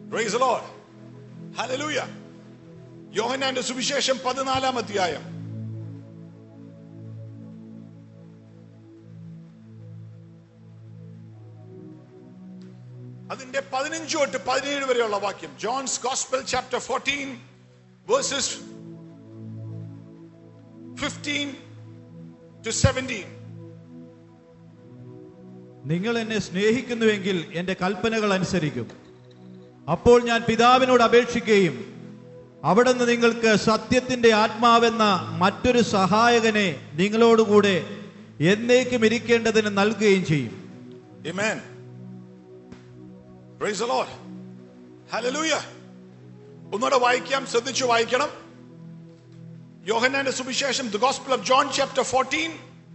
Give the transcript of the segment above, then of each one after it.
Praise the Lord. Hallelujah. യോഹന്നാന്റെ സുവിശേഷം പതിനാലാം അധ്യായം അതിന്റെ പതിനഞ്ച് തൊട്ട് പതിനേഴ് വരെയുള്ള വാക്യം John's gospel chapter fourteen verses fifteen to seventeen നിങ്ങൾ എന്നെ സ്നേഹിക്കുന്നുവെങ്കിൽ എന്റെ കൽപ്പനകൾ അനുസരിക്കും അപ്പോൾ ഞാൻ പിതാവിനോട് അപേക്ഷിക്കുകയും അവിടുന്ന് നിങ്ങൾക്ക് സത്യത്തിന്റെ ആത്മാവെന്ന മറ്റൊരു സഹായകനെ നിങ്ങളോടുകൂടെ എന്നേക്കും ഇരിക്കേണ്ടതിന് നൽകുകയും ചെയ്യും Amen. Praise the Lord. Hallelujah. ഒന്നുകൂടെ വായിക്കാം ശ്രദ്ധിച്ചു വായിക്കണം യോഹന്നാന്റെ സുവിശേഷം the gospel of John chapter fourteen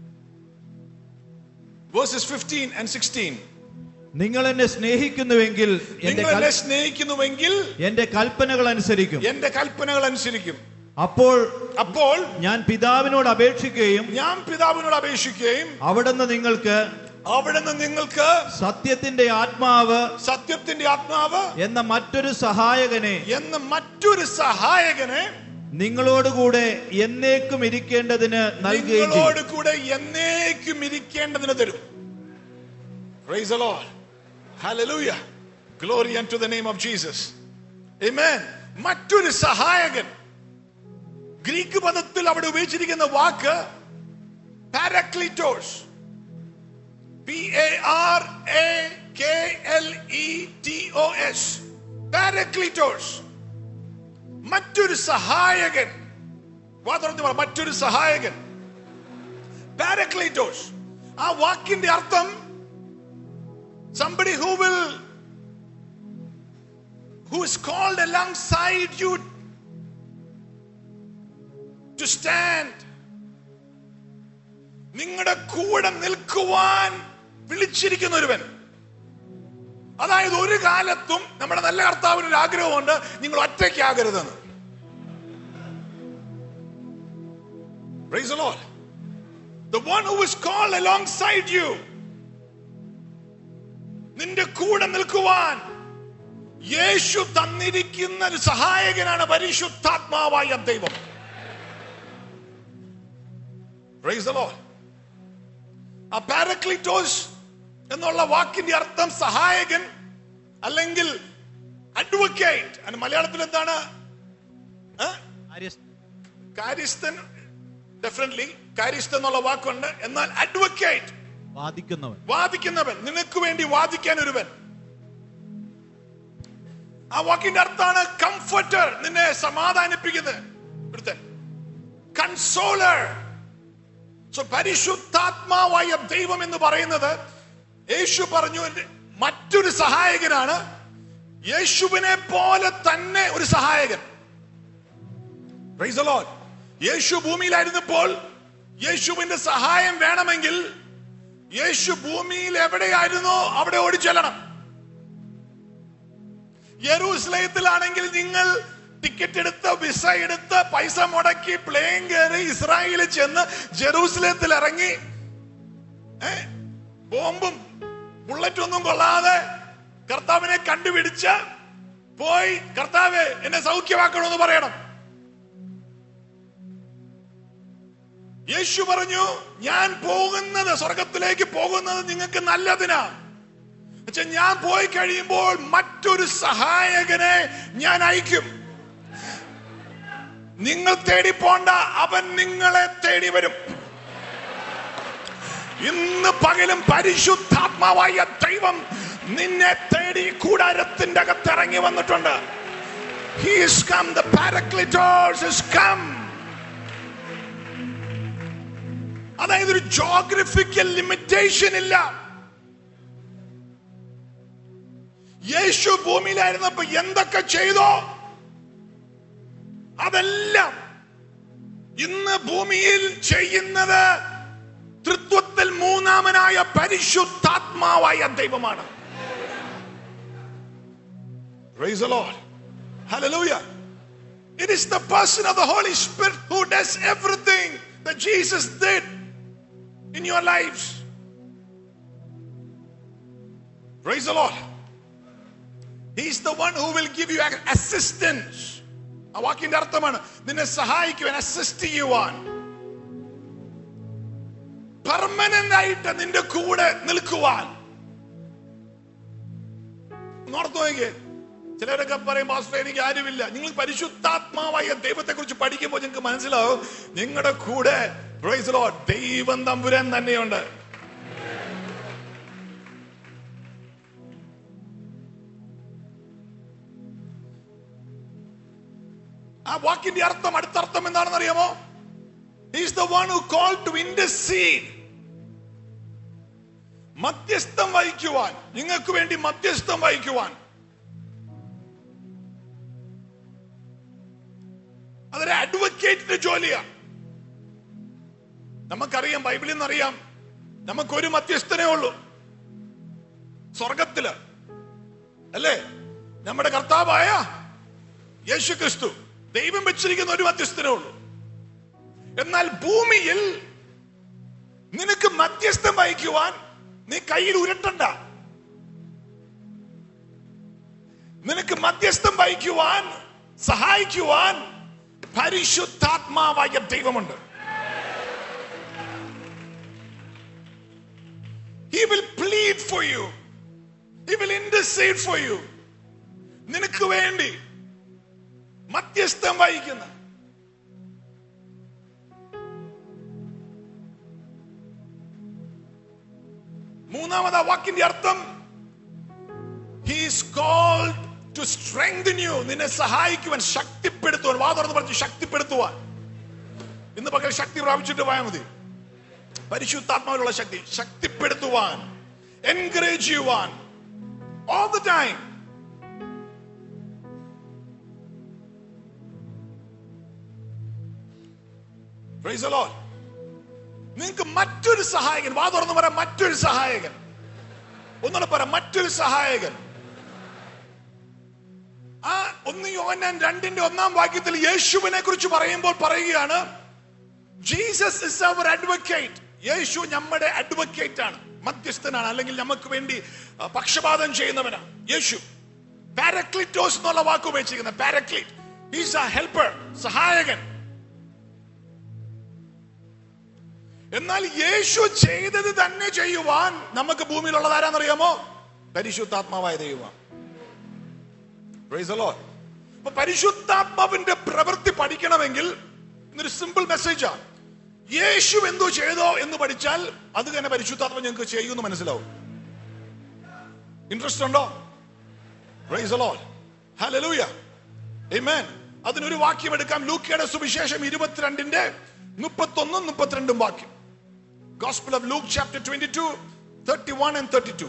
verses fifteen and sixteen നിങ്ങൾ എന്നെ സ്നേഹിക്കുന്നുവെങ്കിൽ എന്റെ നിങ്ങൾ എന്നെ കൽ- സ്നേഹിക്കുന്നുവെങ്കിൽ എന്റെ കൽപ്പനകൾ അനുസരിക്കും എന്റെ കൽപ്പനകൾ അനുസരിക്കും അപ്പോൾ അപ്പോൾ ഞാൻ പിതാവിനോട് അപേക്ഷിക്കുകയും ഞാൻ പിതാവിനോട് അപേക്ഷിക്കുകയും അവിടുന്ന് നിങ്ങൾക്ക് അവിടുന്ന് നിങ്ങൾക്ക് സത്യത്തിന്റെ ആത്മാവ് സത്യത്തിന്റെ ആത്മാവ് എന്ന മറ്റൊരു സഹായകനെ എന്ന മറ്റൊരു സഹായകനെ നിങ്ങളോടുകൂടെ എന്നേക്കും ഇരിക്കേണ്ടതിന് നൽകുകയും നിങ്ങളോട് ചെയ്യും കൂടെ എന്നേക്കും ഇരിക്കേണ്ടതിന് തരും Praise the Lord. Hallelujah. Glory unto the name of Jesus. Amen. മറ്റൊരു സഹായകൻ ഗ്രീക്ക് പദത്തിൽ അവിടെ ഉപയോഗിച്ചിരിക്കുന്ന വാക്ക് parakletos P A R A K L E T O S parakletos മറ്റൊരു സഹായകൻ വാ തുറന്ന് പറ മറ്റൊരു സഹായകൻ പാരക്ലൈറ്റോസ് ആ വാക്കിന്റെ അർത്ഥം somebody who will who is called alongside you to stand നിങ്ങളുടെ കൂടെ നിൽക്കുവാൻ വിളിച്ചിരിക്കുന്ന ഒരുവൻ അതായത് ഒരു കാലത്തും നമ്മുടെ നല്ല കർത്താവിന് ഒരു ആഗ്രഹമുണ്ട് നിങ്ങൾ ഒറ്റയ്ക്കാകരുതെന്ന് Praise the Lord. The one who is called alongside you. നിന്റെ കൂടെ നിൽക്കുവാൻ യേശു തന്നിരിക്കുന്ന ഒരു സഹായകനാണ് പരിശുദ്ധാത്മാവായ ദൈവം Praise the Lord. ആ പാരക്ലിറ്റോസ് എന്നുള്ള വാക്കിന്റെ അർത്ഥം സഹായകൻ അല്ലെങ്കിൽ അഡ്വക്കേറ്റ് അതിന് മലയാളത്തിൽ എന്താണ് ഏ? കാര്യസ്ഥൻ ഡെഫിനറ്റ്ലി കാര്യസ്ഥൻ എന്നുള്ള വാക്കുണ്ട് എന്നാൽ അഡ്വക്കേറ്റ് വാദിക്കുന്നവൻ വാദിക്കുന്നവൻ നിനക്ക് വേണ്ടി വാദിക്കാൻ ഒരുവൻ ആ വാക്കിന്റെ അർത്ഥാണ് കംഫർട്ടർ നിന്നെ സമാധാനിപ്പിക്കുന്നത് ഒരുത്തൻ കൺസോളർ സോ പരിശുദ്ധാത്മാവായ ദൈവം എന്ന് പറയുന്നത് യേശു പറഞ്ഞു മറ്റൊരു സഹായകനാണ് യേശുവിനെ പോലെ തന്നെ ഒരു സഹായകൻ Praise the Lord. യേശു ഭൂമിയിലായിരുന്നപ്പോൾ യേശുവിന്റെ സഹായം വേണമെങ്കിൽ യേശു ഭൂമിയിൽ എവിടെയായിരുന്നോ അവിടെ ഓടിച്ചെല്ലണം യെറൂസലേത്തിലാണെങ്കിൽ നിങ്ങൾ ടിക്കറ്റ് എടുത്ത് വിസ എടുത്ത് പൈസ മുടക്കി പ്ലെയിൻ കയറി ഇസ്രായേലിൽ ചെന്ന് ജെറൂസലേത്തിൽ ഇറങ്ങി ഏ, ബോംബും ബുള്ളറ്റ് ഒന്നും കൊള്ളാതെ കർത്താവിനെ കണ്ടുപിടിച്ച് പോയി കർത്താവെ എന്നെ സൗഖ്യമാക്കണമെന്ന് പറയണം യേശു പറഞ്ഞു ഞാൻ പോകുന്നത് സ്വർഗത്തിലേക്ക് പോകുന്നത് നിങ്ങൾക്ക് നല്ലതിനാ പക്ഷെ ഞാൻ പോയി കഴിയുമ്പോൾ മറ്റൊരു സഹായകനെ ഞാൻ അയക്കും നിങ്ങൾ തേടി പോണ്ട അവൻ നിങ്ങളെ തേടി വരും ഇന്ന് പകലും പരിശുദ്ധാത്മാവായ ദൈവം നിന്നെ തേടി കൂടാരത്തിന്റെ അകത്ത് ഇറങ്ങി വന്നിട്ടുണ്ട് He is come, the Paracletos has come. അതായത് ഒരു ജോഗ്രഫിക്കൽ ലിമിറ്റേഷൻ ഇല്ല യേശു ഭൂമിയിലായിരുന്നപ്പോ എന്തൊക്കെ ചെയ്തോ അതെല്ലാം ഇന്ന് ഭൂമിയിൽ ചെയ്യുന്നത് തൃത്വത്തിൽ മൂന്നാമനായ പരിശുദ്ധാത്മാവായ ദൈവമാണ് Praise the Lord. Hallelujah. It is the person of the Holy Spirit who does everything that Jesus did in your lives. Praise the Lord. He's the one who will give you assistance. ആ വാക്കിന്റെ അർത്ഥമാണ് നിന്നെ സഹായിക്കുവാൻ assist ചെയ്യുവാൻ permanent ആയിട്ട് നിന്റെ കൂടെ നിൽക്കുവാൻ ഓർത്തു നോക്കിയേ ചിലരൊക്കെ പറയും പാസ്റ്റർ എനിക്ക് ആരുമില്ല നിങ്ങൾ പരിശുദ്ധാത്മാവായ ദൈവത്തെ കുറിച്ച് പഠിക്കുമ്പോൾ നിങ്ങൾക്ക് മനസ്സിലാവും നിങ്ങളുടെ കൂടെ praise the Lord, ദൈവം തമ്പുരാൻ തന്നെയുണ്ട് ആ വാക്കിന്റെ അർത്ഥം അടുത്ത അർത്ഥം എന്താണെന്ന് അറിയാമോ is the one who call to intercede മധ്യസ്ഥം വഹിക്കുവാൻ നിങ്ങൾക്ക് വേണ്ടി മധ്യസ്ഥം വഹിക്കുവാൻ അതൊരു അഡ്വക്കേറ്റിന്റെ ജോലിയാണ് നമുക്കറിയാം ബൈബിളിൽ നിന്നറിയാം നമുക്കൊരു മധ്യസ്ഥനേ ഉള്ളൂ സ്വർഗത്തില് അല്ലേ നമ്മുടെ കർത്താവായ യേശു ക്രിസ്തു ദൈവം വെച്ചിരിക്കുന്ന ഒരു മധ്യസ്ഥനേ ഉള്ളൂ എന്നാൽ ഭൂമിയിൽ നിനക്ക് മധ്യസ്ഥം വഹിക്കുവാൻ നീ കയ്യിൽ ഉരുട്ടണ്ട നിനക്ക് മധ്യസ്ഥം വഹിക്കുവാൻ സഹായിക്കുവാൻ പരിശുദ്ധാത്മാവായ ദൈവമുണ്ട് He will plead for you. He will intercede for you. നിനക്ക് വേണ്ടി മധ്യസ്ഥം വഹിക്കുന്ന മൂന്നാമത് ആ വാക്കിന്റെ അർത്ഥം he's called to strengthen you നിന്നെ സഹായിക്കുവാൻ ശക്തിപ്പെടുത്തുവാൻ വാ തുറന്ന് പറഞ്ഞ് ശക്തിപ്പെടുത്തുവാൻ ഇന്ന് പകൽ ശക്തി പ്രാപിച്ചിട്ട് പോയാൽ മതി പരിശുദ്ധാത്മാവിലുള്ള ശക്തി ശക്തിപ്പെടുത്തുവാൻ എൻകറേജ് ചെയ്യുവാൻ all the time Praise the Lord. നിങ്ങൾക്ക് മറ്റൊരു സഹായകൻ വാ തുറന്ന് പറ മറ്റൊരു സഹായകൻ ഒന്നുകൂടെ പറ മറ്റൊരു സഹായകൻ ആ ഒന്ന് യോഹന്നാൻ രണ്ടിന്റെ ഒന്നാം വാക്യത്തിൽ യേശുവിനെ കുറിച്ച് പറയുമ്പോൾ പറയുകയാണ് ജീസസ് ഇസ് അവർ അഡ്വക്കേറ്റ് യേശു നമ്മുടെ അഡ്വക്കേറ്റ് ആണ് മധ്യസ്ഥനാണ് അല്ലെങ്കിൽ നമുക്ക് വേണ്ടി ആ, പക്ഷപാതം ചെയ്യുന്നവനാണ് യേശു പാരക്ലിറ്റോസ് എന്നുള്ള വാക്ക് ഉപയോഗിച്ചിരിക്കുന്നത് പാരക്ലിറ്റ് ഈസ് എ ഹെൽപ്പർ സഹായകൻ എന്നാൽ യേശു ചെയ്തത് തന്നെ ചെയ്യുവാൻ നമുക്ക് ഭൂമിയിലുള്ളത് ആരാന്നറിയാമോ പരിശുദ്ധാത്മാവായ ദൈവമാണ് Praise the Lord. അപ്പൊ പരിശുദ്ധാത്മാവിന്റെ പ്രവൃത്തി പഠിക്കണമെങ്കിൽ ഇന്നൊരു സിമ്പിൾ മെസ്സേജാ യേശു എന്തോ ചെയ്തോ എന്ന് പഠിച്ചാൽ അത് തന്നെ പരിശുദ്ധാത്മ ഞങ്ങൾക്ക് ചെയ്യുമെന്ന് മനസ്സിലാവും ഇൻട്രസ്റ്റ് ഉണ്ടോ Praise the Lord. Hallelujah. Amen. അതിനൊരു വാക്യം എടുക്കാം ലൂക്കയുടെ സുവിശേഷം ഇരുപത്തിരണ്ടിന്റെ മുപ്പത്തൊന്നും മുപ്പത്തിരണ്ടും വാക്യം Gospel of Luke chapter 22 31 and 32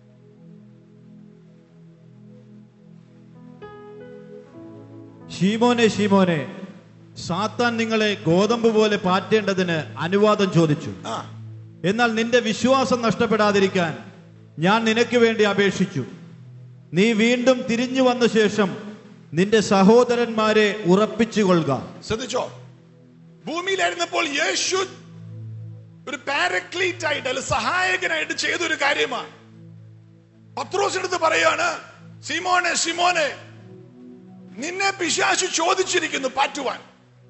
ഷീമോനെ ഷീമോനെ സാത്താൻ നിങ്ങളെ ഗോതമ്പ് പോലെ പാറ്റേണ്ടതിന് അനുവാദം ചോദിച്ചു ആ എന്നാൽ നിന്റെ വിശ്വാസം നഷ്ടപ്പെടാതിരിക്കാൻ ഞാൻ നിനക്ക് വേണ്ടി അപേക്ഷിച്ചു നീ വീണ്ടും തിരിഞ്ഞു വന്ന ശേഷം നിന്റെ സഹോദരന്മാരെ ഉറപ്പിച്ചു കൊള്ളുക ശ്രദ്ധിച്ചോ ഭൂമിയിലായിരുന്നപ്പോൾ യേശു ഒരു പാരക്ലീറ്റ് ആയിട്ട് അല്ല സഹായകനായിട്ട് ചെയ്തൊരു കാര്യമാണ് പത്രോസ് എടുത്ത് പറയാണ് സിമോനെ സിമോനെ നിന്നെ പിശാശു ചോദിച്ചിരിക്കുന്നു പാറ്റുവാൻ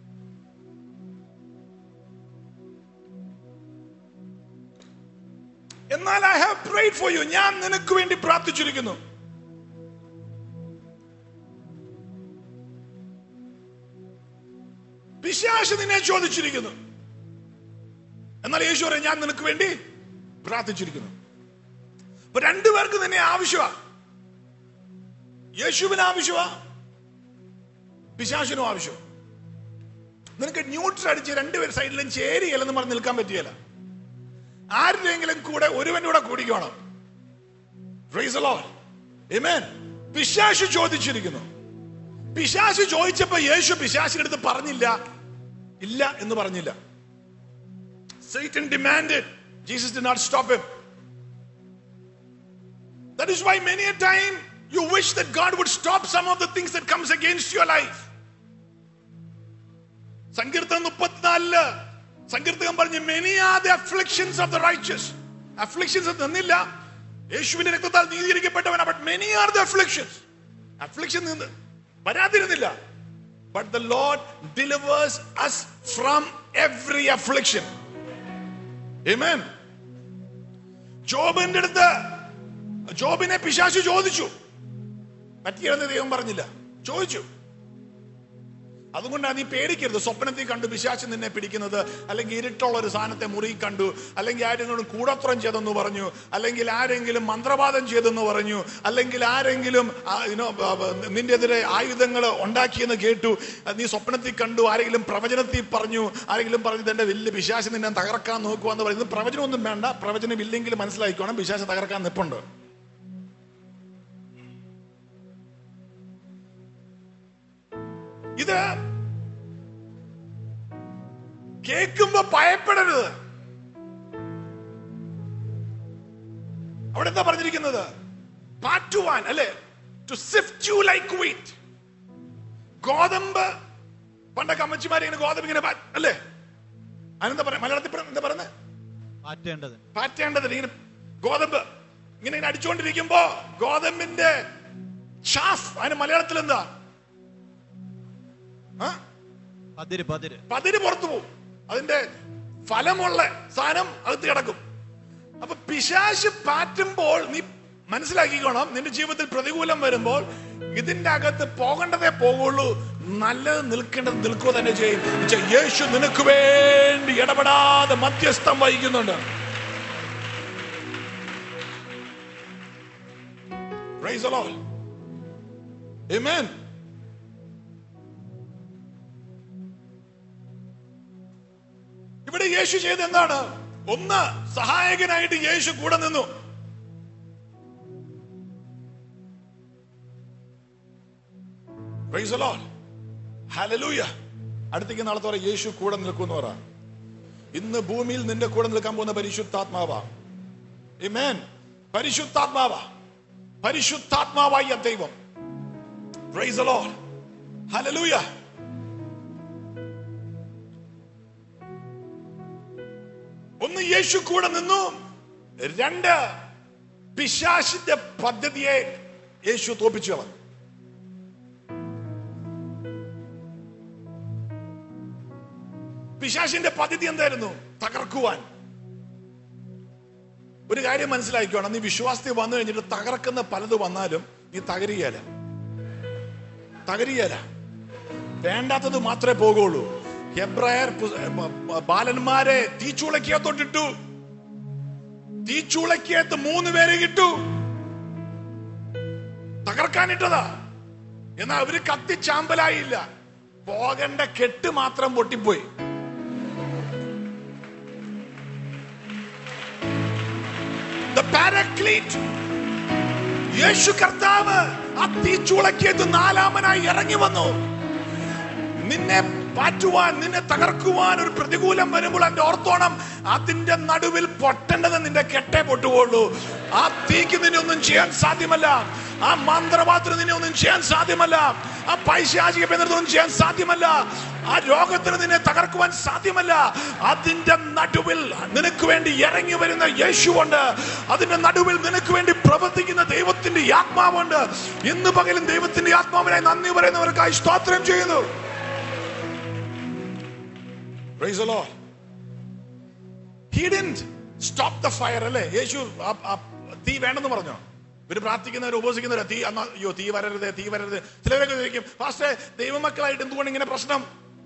എന്നാൽ I have prayed for you ഞാൻ നിനക്ക് വേണ്ടി പ്രാർത്ഥിച്ചിരിക്കുന്നു പിശാശ് നിന്നെ ചോദിച്ചിരിക്കുന്നു എന്നാൽ യേശു പറയും ഞാൻ നിനക്ക് വേണ്ടി പ്രാർത്ഥിച്ചിരിക്കുന്നു അപ്പൊ രണ്ടുപേർക്ക് നിന്നെ ആവശ്യമാ യേശുവിന് ആവശ്യമാ പിശാശിനും ആവശ്യം നിനക്ക് ന്യൂട്രൽ അടിച്ച് രണ്ടുപേർ സൈഡിലും ചേരിയല്ലെന്ന് പറഞ്ഞ് നിൽക്കാൻ പറ്റിയല്ല ആരുടെയെങ്കിലും കൂടെ ഒരുവന്റെ കൂടെ കൂടിക്കണം Praise the Lord. Amen. പിശാശ് ചോദിച്ചിരിക്കുന്നു പിശാശ് ചോദിച്ചപ്പോ യേശു പിശാശിന്റെ അടുത്ത് പറഞ്ഞില്ല ഇല്ല എന്ന് പറഞ്ഞില്ല Satan demanded. Jesus did not stop him. That is why many a time you wish that God would stop some of the things that comes against your life. സങ്കീർത്തനം മുപ്പത്തിനാലില് സങ്കീർത്തകം പറഞ്ഞു many are the afflictions of the righteous afflictions നിന്നില്ല യേശുവിന്റെ രക്തത്താൽ നീതീകരിക്കപ്പെട്ടവനാ but many are the afflictions affliction നിന്ന് വരാതിരുന്നില്ല but the Lord delivers us from every affliction Amen. ജോബിന്റെ അടുത്ത് ജോബിനെ പിശാശു ചോദിച്ചു പറ്റിയെന്ന് ദൈവം പറഞ്ഞില്ല ചോദിച്ചു അതുകൊണ്ടാണ് നീ പേടിക്കരുത് സ്വപ്നത്തിൽ കണ്ടു പിശാച്ച് നിന്നെ പിടിക്കുന്നത് അല്ലെങ്കിൽ ഇരുട്ടുള്ള ഒരു സാധനത്തെ മുറി കണ്ടു അല്ലെങ്കിൽ ആരെങ്കിലും കൂടത്രം ചെയ്തെന്ന് പറഞ്ഞു അല്ലെങ്കിൽ ആരെങ്കിലും മന്ത്രവാദം ചെയ്തെന്ന് പറഞ്ഞു അല്ലെങ്കിൽ ആരെങ്കിലും ആ, you know, ആ, ആ, നിന്റെ എതിരെ ആയുധങ്ങൾ ഉണ്ടാക്കിയെന്ന് കേട്ടു അത് നീ സ്വപ്നത്തിൽ കണ്ടു ആരെങ്കിലും പ്രവചനത്തിൽ പറഞ്ഞു ആരെങ്കിലും പറഞ്ഞു ഇതെന്റെ വലിയ പിശാശ് നിന്നെ തകർക്കാൻ നോക്കുവാന്ന് പറയുന്നത് പ്രവചനമൊന്നും വേണ്ട പ്രവചനം ഇല്ലെങ്കിൽ മനസ്സിലാക്കിക്കോണം പിശാശ് തകർക്കാൻ നിപ്പുണ്ട് ഇത് കേൾക്കുമ്പോ ഭയപ്പെടരുത് അവിടെ എന്താ പറഞ്ഞിരിക്കുന്നത് പാറ്റുവാൻ അല്ലെ to sift you like wheat ഗോതമ്പ് പണ്ടൊക്കെ അമ്മച്ചിമാരെ ഇങ്ങനെ ഗോതമ്പ് ഇങ്ങനെ പാ- അല്ലേ അതെന്താ പറയാ മലയാളത്തിൽ പറ- എന്താ പറയുന്നത് മാറ്റേണ്ടത് പാറ്റേണ്ടത് ഇങ്ങനെ ഗോതമ്പ് ഇങ്ങനെ ഇങ്ങനെ അടിച്ചുകൊണ്ടിരിക്കുമ്പോ ഗോതമ്പിന്റെ ഷാഫ് അതിന് മലയാളത്തിൽ എന്താ ആ പതിര് പതിര് പതിര് പുറത്തു പോകും അതിന്റെ ഫലമുള്ള സാധനം അകത്ത് കിടക്കും അപ്പൊ പിശാശ് പാറ്റുമ്പോൾ നീ മനസ്സിലാക്കിക്കോണം നിന്റെ ജീവിതത്തിൽ പ്രതികൂലം വരുമ്പോൾ ഇതിന്റെ അകത്ത് പോകേണ്ടതേ പോകുള്ളൂ നല്ലത് നിൽക്കേണ്ടത് നിൽക്കുക തന്നെ ചെയ്യും എന്നുവെച്ചാ യേശു നിനക്ക് വേണ്ടി ഇടപെടാതെ മധ്യസ്ഥം വഹിക്കുന്നുണ്ട് Praise the Lord. Amen. ഇവിടെ യേശു ചെയ്ത് എന്താണ് ഒന്ന് സഹായകനായിട്ട് യേശു കൂടെ നിന്നു Praise the Lord. Hallelujah. അടുത്തേക്ക് നാളത്തെ പറ യേശു കൂടെ നിൽക്കുമെന്ന് പറ ഇന്ന് ഭൂമിയിൽ നിന്റെ കൂടെ നിൽക്കാൻ പോകുന്ന പരിശുദ്ധാത്മാവാ Amen. പരിശുദ്ധാത്മാവാ പരിശുദ്ധാത്മാവായ ദൈവം Praise the Lord. Hallelujah. ഒന്ന് യേശു കൂടെ നിന്നു രണ്ട് പിശാശിന്റെ പദ്ധതിയെ യേശു തോപ്പിച്ചു കളഞ്ഞു പിശാശിന്റെ പദ്ധതി എന്തായിരുന്നു തകർക്കുവാൻ ഒരു കാര്യം മനസ്സിലാക്കിക്കോണം നീ വിശ്വാസത്തിൽ വന്നു കഴിഞ്ഞിട്ട് തകർക്കുന്ന പലത് വന്നാലും നീ തകരുകയല്ല തകരുകയല്ല വേണ്ടാത്തത് മാത്രമേ പോകുള്ളൂ ഹെബ്രായർ പു- ബ- ബ- ബാലന്മാരെ തീച്ചൂളക്കകത്തോട്ടിട്ടു തീച്ചൂളക്കകത്ത് മൂന്ന് പേരെ കിട്ടു തകർക്കാനിട്ടതാ എന്നാൽ അവര് കത്തിച്ചാമ്പലായില്ല പോകേണ്ട കെട്ട് മാത്രം പൊട്ടിപ്പോയി The Paraclete. യേശു കർത്താവ് ആ തീച്ചൂളക്കകത്ത് നാലാമനായി ഇറങ്ങി വന്നു നിന്നെ പാറ്റുവാൻ നിന്നെ തകർക്കുവാൻ ഒരു പ്രതികൂലം വരുമ്പോൾ എന്റെ ഓർത്തോണം അതിന്റെ നടുവിൽ പൊട്ടേണ്ടത് നിന്റെ കെട്ടേ പൊട്ടുകയുള്ളൂ ആ തീക്ക് നിന്നെ ഒന്നും ചെയ്യാൻ സാധ്യമല്ല ആ മന്ത്രവാദത്തിന് നിന്നെ ഒന്നും ചെയ്യാൻ സാധ്യമല്ല ആ പൈശാചിക ബന്ധത്തൊന്നും ചെയ്യാൻ സാധ്യമല്ല ആ രോഗത്തിന് നിന്നെ തകർക്കുവാൻ സാധ്യമല്ല അതിന്റെ നടുവിൽ നിനക്ക് വേണ്ടി ഇറങ്ങി വരുന്ന യേശുവുണ്ട് അതിന്റെ നടുവിൽ നിനക്ക് വേണ്ടി പ്രവർത്തിക്കുന്ന ദൈവത്തിന്റെ ആത്മാവുണ്ട് ഇന്ന് പകലും ദൈവത്തിന്റെ ആത്മാവിനായി നന്ദി പറയുന്നവർക്കായി സ്തോത്രം ചെയ്യുന്നു Praise the Lord. He didn't stop the fire അല്ലേ യേശു ആ- ആ തീ വേണ്ടെന്ന് പറഞ്ഞോ ഇവര് പ്രാർത്ഥിക്കുന്നവർ ഉപസിക്കുന്നവർ തീ അന്നാ അയ്യോ തീ വരരുത് തീ വരരുത് ചിലരൊക്കെ ചോദിക്കും ഫാസ്റ്റ് ദൈവമക്കളായിട്ട് എന്തുകൊണ്ട് ഇങ്ങനെ പ്രശ്നം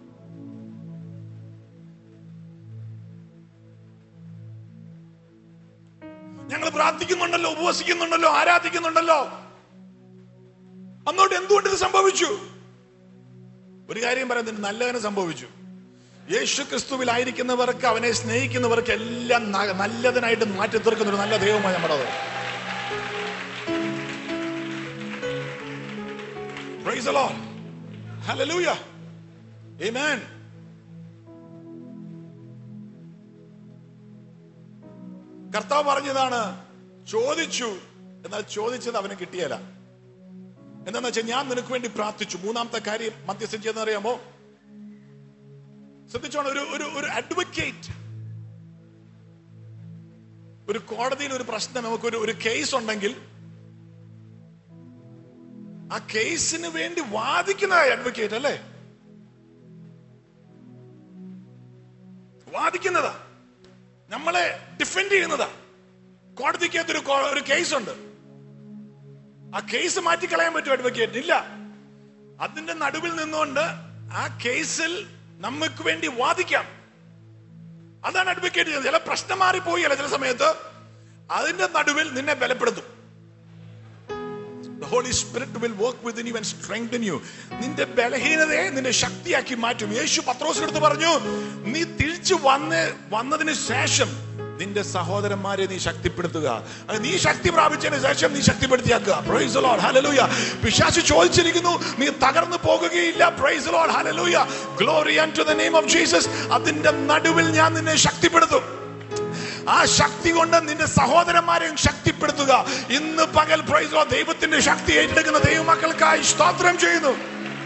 ഞങ്ങൾ പ്രാർത്ഥിക്കുന്നുണ്ടല്ലോ ഉപവസിക്കുന്നുണ്ടല്ലോ ആരാധിക്കുന്നുണ്ടല്ലോ അന്നോട്ട് എന്തുകൊണ്ട് ഇത് സംഭവിച്ചു ഒരു കാര്യം പറയുന്നത് നല്ലതിന് സംഭവിച്ചു യേശു ക്രിസ്തുവിലായിരിക്കുന്നവർക്ക് അവനെ സ്നേഹിക്കുന്നവർക്ക് എല്ലാം ന- നല്ലതിനായിട്ട് മാറ്റി തീർക്കുന്ന ഒരു നല്ല ദൈവമാണ് നമ്മുടെ Praise the Lord. Hallelujah. Amen. കർത്താവ് പറഞ്ഞതാണ് ചോദിച്ചു എന്നാൽ ചോദിച്ചത് അവന് കിട്ടിയല്ല എന്താന്ന് വെച്ചാൽ ഞാൻ നിനക്ക് വേണ്ടി പ്രാർത്ഥിച്ചു മൂന്നാമത്തെ കാര്യം മധ്യസ്ഥം ചെയ്യുന്ന അറിയാമോ ശ്രദ്ധിച്ചോണം ഒരു ഒരു ഒരു അഡ്വക്കേറ്റ് ഒരു കോടതിയിൽ ഒരു പ്രശ്നം നമുക്ക് ഒരു ഒരു കേസ് ഉണ്ടെങ്കിൽ ആ കേസിന് വേണ്ടി വാദിക്കുന്നതായി അഡ്വക്കേറ്റ് അല്ലേ വാദിക്കുന്നതാ നമ്മളെ ഡിഫെൻഡ് ചെയ്യുന്നതാ കോടതിക്കകത്തൊരു കോ- ഒരു കേസ് ഉണ്ട് ആ കേസ് മാറ്റിക്കളയാൻ പറ്റും അഡ്വക്കേറ്റ് ഇല്ല അതിന്റെ നടുവിൽ നിന്നുകൊണ്ട് ആ കേസിൽ നമുക്ക് വേണ്ടി വാദിക്കാം അതാണ് അഡ്വക്കേറ്റ് ചെയ്യുന്നത് ചില പ്രശ്നം മാറിപ്പോയി അല്ല ചില സമയത്ത് അതിന്റെ നടുവിൽ നിന്നെ ബലപ്പെടുത്തും The Holy Spirit will work within you and strengthen you. നിന്റെ ബലഹീനതയെ നിന്റെ ശക്തിയാക്കി മാറ്റും യേശു പത്രോസിനടുത്ത് പറഞ്ഞു നീ തിരിച്ചു വന്ന് വന്നതിന് ശേഷം നിന്റെ സഹോദരന്മാരെ നീ ശക്തിപ്പെടുത്തുക അത് നീ ശക്തി പ്രാപിച്ചതിന് ശേഷം നീ ശക്തിപ്പെടുത്തിയാക്കുക പ്രൈസ് ലോഡ് ഹല്ലേലൂയ പിശാച് ചോദിച്ചിരിക്കുന്നു നീ തകർന്നു പോകുകയില്ല praise Lord hallelujah glory to the name of Jesus അതിന്റെ നടുവിൽ ഞാൻ നിന്നെ ശക്തിപ്പെടുത്തും ആ ശക്തി കൊണ്ട് നിന്റെ സഹോദരന്മാരെയും ശക്തിപ്പെടുത്തുക ഇന്ന് പകൽ പ്രൈസ് ലോർഡ് ദൈവത്തിന്റെ ശക്തി ഏറ്റെടുക്കുന്ന ദൈവമക്കൾക്കായി സ്തോത്രം ചെയ്യുന്നു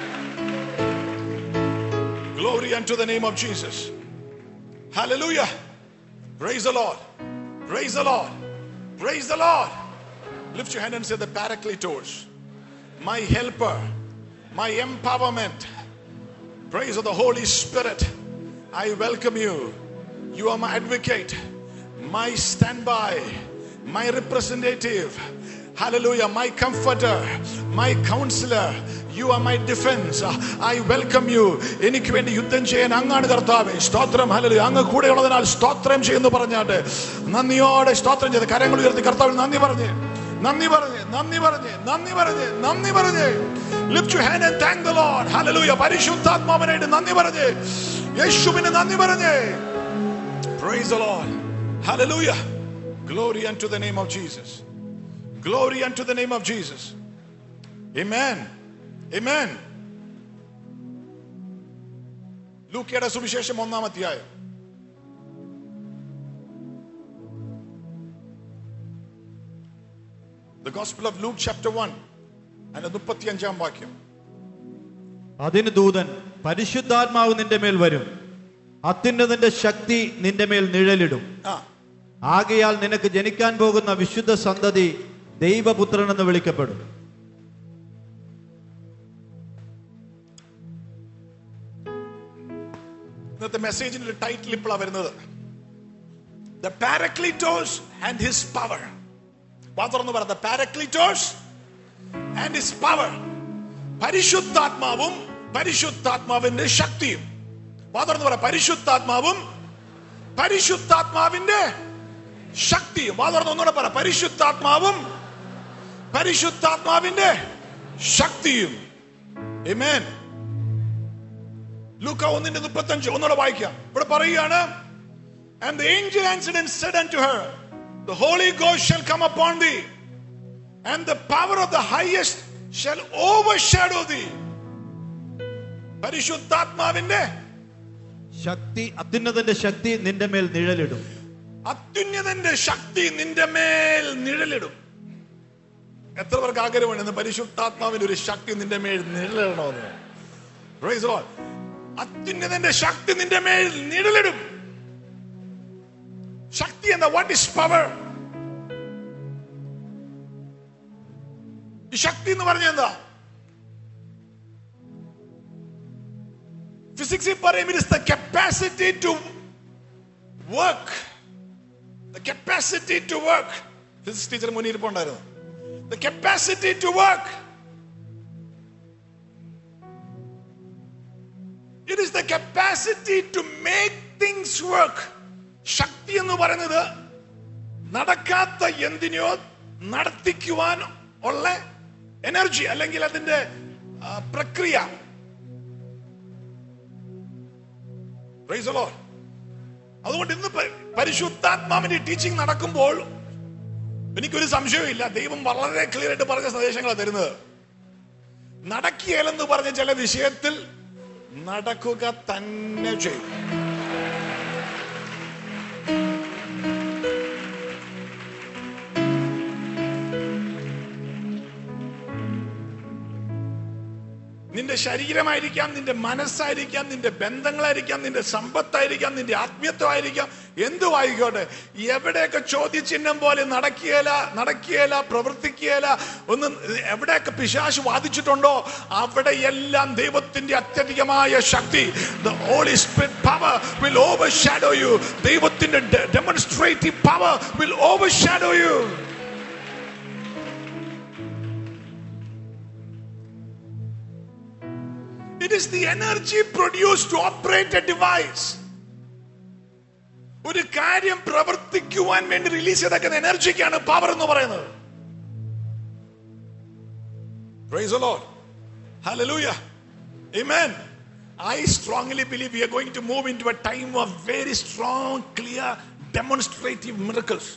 Glory unto the name of Jesus. Hallelujah. Praise the Lord. Praise the Lord. Praise the Lord. Lift your hand and say the Paracletos, my helper, my empowerment. Praise of the Holy Spirit. I welcome you. You are my advocate, my standby, my representative. Hallelujah, my comforter, my counselor. You are my defense. I welcome you. എനിക്ക് വേണ്ടി യുദ്ധം ചെയ്യാൻ അങ്ങാണ് കർത്താവേ സ്തോത്രം hallelujah അങ്ങ് കൂടെയുള്ളതിനാൽ സ്തോത്രം ചെയ്യുന്നു പറഞ്ഞാട്ട് നന്ദിയോടെ സ്തോത്രം ചെയ്ത് കരങ്ങൾ ഉയർത്തി കർത്താവിൽ നന്ദി പറഞ്ഞ് നന്ദി പറഞ്ഞ് നന്ദി പറഞ്ഞ് നന്ദി പറഞ്ഞ് നന്ദി പറഞ്ഞ് lift you hand and thank the Lord hallelujah പരിശുദ്ധാത്മാവിനായിട്ട് നന്ദി പറഞ്ഞ് യേശുവിന് നന്ദി പറഞ്ഞ് Praise the Lord. Hallelujah. Glory unto the name of Jesus. Glory unto the name of Jesus. Amen. Amen. ലൂക്കയുടെ സുവിശേഷം ഒന്നാം അധ്യായം The Gospel of Luke chapter 1 and മുപ്പത്തിയഞ്ചാം വാക്യം അതിന് ദൂതൻ പരിശുദ്ധാത്മാവ് നിന്റെ മേൽ വരും അത്യുന്നതിന്റെ ശക്തി നിന്റെ മേൽ നിഴലിടും ആ ആകയാൽ നിനക്ക് ജനിക്കാൻ പോകുന്ന വിശുദ്ധ സന്തതി ദൈവപുത്രൻ എന്ന് വിളിക്കപ്പെടും ഇന്നത്തെ മെസ്സേജിന്റെ ടൈറ്റിൽ ഇപ്പോഴാണ് വരുന്നത് the parakletos and his power തുറന്ന് പറ the parakletos and his power പരിശുദ്ധാത്മാവും പരിശുദ്ധാത്മാവിന്റെ ശക്തിയും തുറന്ന് പറ പരിശുദ്ധാത്മാവും പരിശുദ്ധാത്മാവിന്റെ ശക്തിയും തുറന്ന് ഒന്നുകൂടെ പറ പരിശുദ്ധാത്മാവും പരിശുദ്ധാത്മാവിന്റെ ശക്തിയും Amen. ലൂക്ക ഒന്നിന്റെ മുപ്പത്തഞ്ച് ഒന്നുകൂടെ വായിക്കാം ഇവിടെ പറയുകയാണ് And the angel answered and said unto her, The Holy Ghost shall come upon thee, and the power of the highest shall overshadow thee. പരിശുദ്ധാത്മാവിന്റെ ശക്തി അത്യുന്നതന്റെ ശക്തി നിന്റെ മേൽ നിഴലിടും അത്യുന്നതന്റെ ശക്തി നിന്റെ മേൽ നിഴലിടും എത്ര പേർക്ക് ആഗ്രഹമാണ് ഇന്ന് പരിശുദ്ധാത്മാവിന്റെ ഒരു ശക്തി നിന്റെ മേൽ നിഴലിടണമെന്ന് Praise the Lord. അത്യുന്നതന്റെ ശക്തി നിന്റെ മേൽ നിഴലിടും ശക്തി എന്താ വാട്ട് ഇസ് പവർ ഈ ശക്തി എന്ന് പറഞ്ഞ എന്താ ഫിസിക്സിൽ പറയും it is the capacity to work the capacity to work physics teacher മുന്നിൽ ഇരിപ്പുണ്ടായിരുന്നു the capacity to work it is the capacity to make things work ശക്തി എന്ന് പറയുന്നത് നടക്കാത്ത എന്തിനെയോ നടത്തിക്കുവാൻ ഉള്ള എനർജി അല്ലെങ്കിൽ അതിന്റെ ആ, പ്രക്രിയ Praise the Lord. അതുകൊണ്ട് ഇന്ന് പ- പരിശുദ്ധാത്മാവിന്റെ ടീച്ചിങ് നടക്കുമ്പോൾ എനിക്കൊരു സംശയമില്ല ദൈവം വളരെ ക്ലിയർ ആയിട്ട് പറഞ്ഞ സന്ദേശങ്ങളാണ് തരുന്നത് നടക്കിയാലെന്ന് പറഞ്ഞ ചില വിഷയത്തിൽ നടക്കുക തന്നെ ചെയ്യും നിന്റെ ശരീരമായിരിക്കാം നിന്റെ മനസ്സായിരിക്കാം നിന്റെ ബന്ധങ്ങളായിരിക്കാം നിന്റെ സമ്പത്തായിരിക്കാം നിന്റെ ആത്മീയത്വമായിരിക്കാം എന്തുവായിക്കോട്ടെ എവിടെയൊക്കെ ചോദ്യചിഹ്നം പോലെ നടക്കുകയില്ല നടക്കുകയില്ല പ്രവർത്തിക്കുകയില്ല ഒന്നും എവിടെയൊക്കെ പിശാശ് വാദിച്ചിട്ടുണ്ടോ അവിടെയെല്ലാം ദൈവത്തിന്റെ അത്യധികമായ ശക്തി the holy spirit power will overshadow you ദൈവത്തിന്റെ demonstrative power will overshadow you It is the energy produced to operate a device. ഒരു കാര്യം പ്രവർത്തിക്കുവാൻ വേണ്ടി റിലീസ് ചെയ്തേക്കുന്ന എനർജിക്കാണ് പവർ എന്ന് പറയുന്നത് Praise the Lord. Hallelujah. Amen. I strongly believe we are going to move into a time of very strong, clear, demonstrative miracles.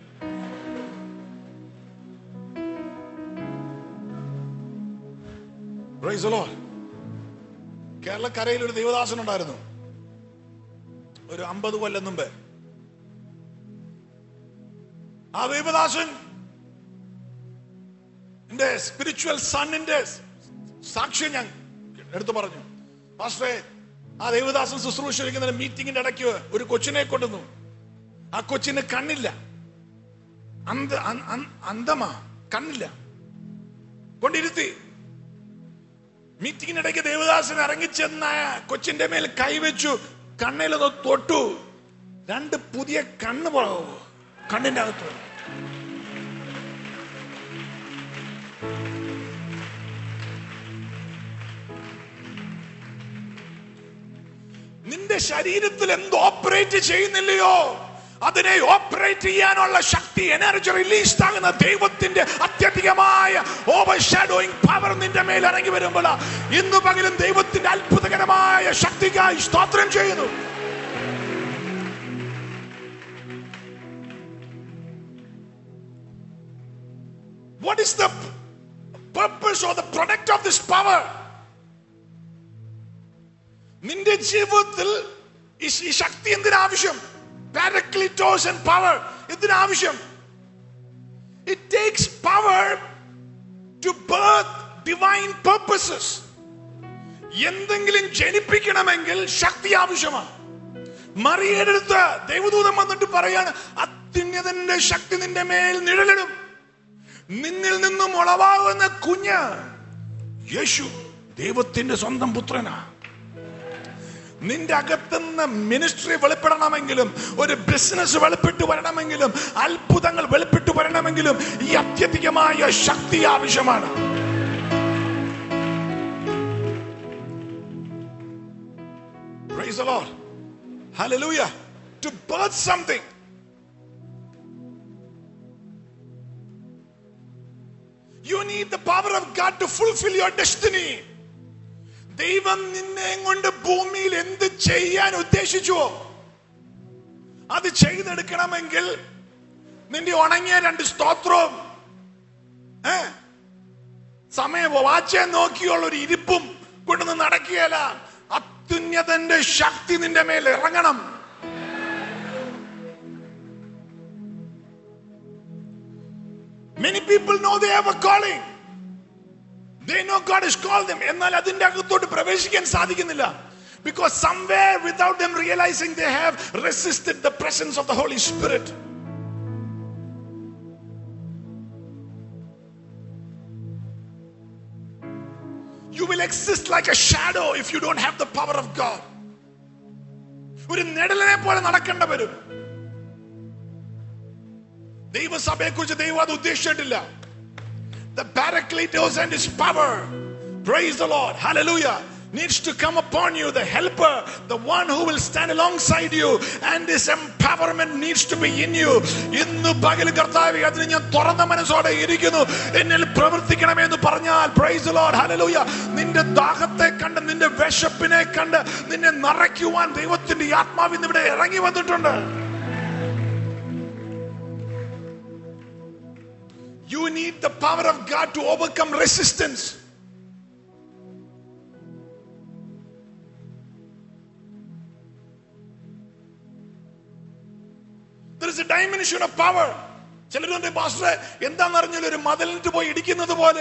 Praise the Lord. കേരളക്കരയിൽ ഒരു ദേവദാസൻ ഉണ്ടായിരുന്നു ഒരു അമ്പത് കൊല്ലം മുമ്പ് ആ ദേവദാസൻ എന്റെ സ്പിരിച്വൽ സണ്ണിന്റെ സാക്ഷ്യം ഞാൻ എടുത്തു പറഞ്ഞു പാസ്റ്ററെ ആ ദേവദാസൻ ശുശ്രൂഷ വയ്ക്കുന്ന മീറ്റിംഗിന്റെ ഇടയ്ക്ക് ഒരു കൊച്ചിനെ കൊണ്ടുവന്നു ആ കൊച്ചിന് കണ്ണില്ല അന്ധ അ- അ- അന്ധമാ കണ്ണില്ല കൊണ്ടിരുത്തി മീറ്റിംഗിനിടയ്ക്ക് ദേവദാസൻ ഇറങ്ങിച്ചെന്ന കൊച്ചിന്റെ മേൽ കൈവച്ചു കണ്ണിലത് തൊട്ടു രണ്ട് പുതിയ കണ്ണ് പുറകു കണ്ണിന്റെ അകത്ത് നിന്റെ ശരീരത്തിൽ എന്ത് ഓപ്പറേറ്റ് ചെയ്യുന്നില്ലയോ അതിനെ ഓപ്പറേറ്റ് ചെയ്യാനുള്ള ശക്തി എനർജി റിലീസ് ആകുന്ന ദൈവത്തിന്റെ അത്യധികമായ ഓവർ ഷാഡോയിങ് പവർ നിന്റെ മേൽ ഇറങ്ങി വരുമ്പോൾ ഇന്ന് പകലും ദൈവത്തിന്റെ അത്ഭുതകരമായ ശക്തിക്കായി സ്തോത്രം ചെയ്യുന്നു What is the purpose or the product of this power? നിന്റെ ജീവിതത്തിൽ ഈ ഈ ശക്തി എന്തിനാവശ്യം പാരക്ലിറ്റോസ് ആൻഡ് പവർ എന്തിനാവശ്യം it takes power to birth divine purposes എന്തെങ്കിലും ജനിപ്പിക്കണമെങ്കിൽ ശക്തി ആവശ്യമാണ് മറിയുടെ അടുത്ത് ദൈവദൂതൻ വന്നിട്ട് പറയാണ് അത്യുന്നതന്റെ ശക്തി നിന്റെ മേൽ നിഴലിടും നിന്നിൽ നിന്നും ഉളവാകുന്ന കുഞ്ഞ് യേശു ദൈവത്തിന്റെ സ്വന്തം പുത്രനാ നിന്റെ അകത്തുനിന്ന് മിനിസ്ട്രി വെളിപ്പെടണമെങ്കിലും ഒരു ബിസിനസ് വെളിപ്പെട്ടു വരണമെങ്കിലും അത്ഭുതങ്ങൾ വെളിപ്പെട്ടു വരണമെങ്കിലും ഈ അത്യധികമായ ശക്തി ആവശ്യമാണ് Praise the Lord. Hallelujah. To birth something. You need the power of God to fulfill your destiny. ദൈവം നിന്നെ കൊണ്ട് ഭൂമിയിൽ എന്ത് ചെയ്യാൻ ഉദ്ദേശിച്ചുവോ അത് ചെയ്തെടുക്കണമെങ്കിൽ നിന്റെ ഉണങ്ങിയ രണ്ട് സ്തോത്രവും ഏ സമയം വാച്ചെ നോക്കിയുള്ള ഒരു ഇരിപ്പും കൊണ്ടൊന്ന് നടക്കുകയല്ല അത്യുന്നതന്റെ ശക്തി നിന്റെ മേൽ ഇറങ്ങണം Many people know they have a calling. They know God has called them. എന്നാൽ അതിന്റെ അകത്തോട്ട് പ്രവേശിക്കാൻ സാധിക്കുന്നില്ല because somewhere without them realizing they have resisted the presence of the Holy Spirit. You will exist like a shadow if you don't have the power of God. ഒരു നിഴലിനെ പോലെ നടക്കേണ്ട വരും ദൈവസഭയെ കുറിച്ച് ദൈവം അത് ഉദ്ദേശിച്ചിട്ടില്ല the paracletos and his power praise the lord hallelujah needs to come upon you the helper the one who will stand alongside you and this empowerment needs to be in you ഇന്ന് പകൽ കർത്താവെ അതിന് ഞാൻ തുറന്ന മനസ്സോടെ ഇരിക്കുന്നു എന്നിൽ പ്രവർത്തിക്കണമേ എന്ന് പറഞ്ഞാൽ പ്രൈസ് the lord hallelujah നിന്റെ ദാഹത്തെ കണ്ട് നിന്റെ വിശപ്പിനെ കണ്ട് നിന്നെ നിറയ്ക്കുവാൻ ദൈവത്തിന്റെ ഈ ആത്മാവ് ഇന്ന് ഇവിടെ ഇറങ്ങി വന്നിട്ടുണ്ട് You need the power of God to overcome resistance. There is a dimension of power. ചിലരുണ്ട് പാസ്റ്ററെ എന്താന്ന് അറിഞ്ഞാൽ ഒരു മതിലിട്ട് പോയി ഇടിക്കുന്നത് പോലെ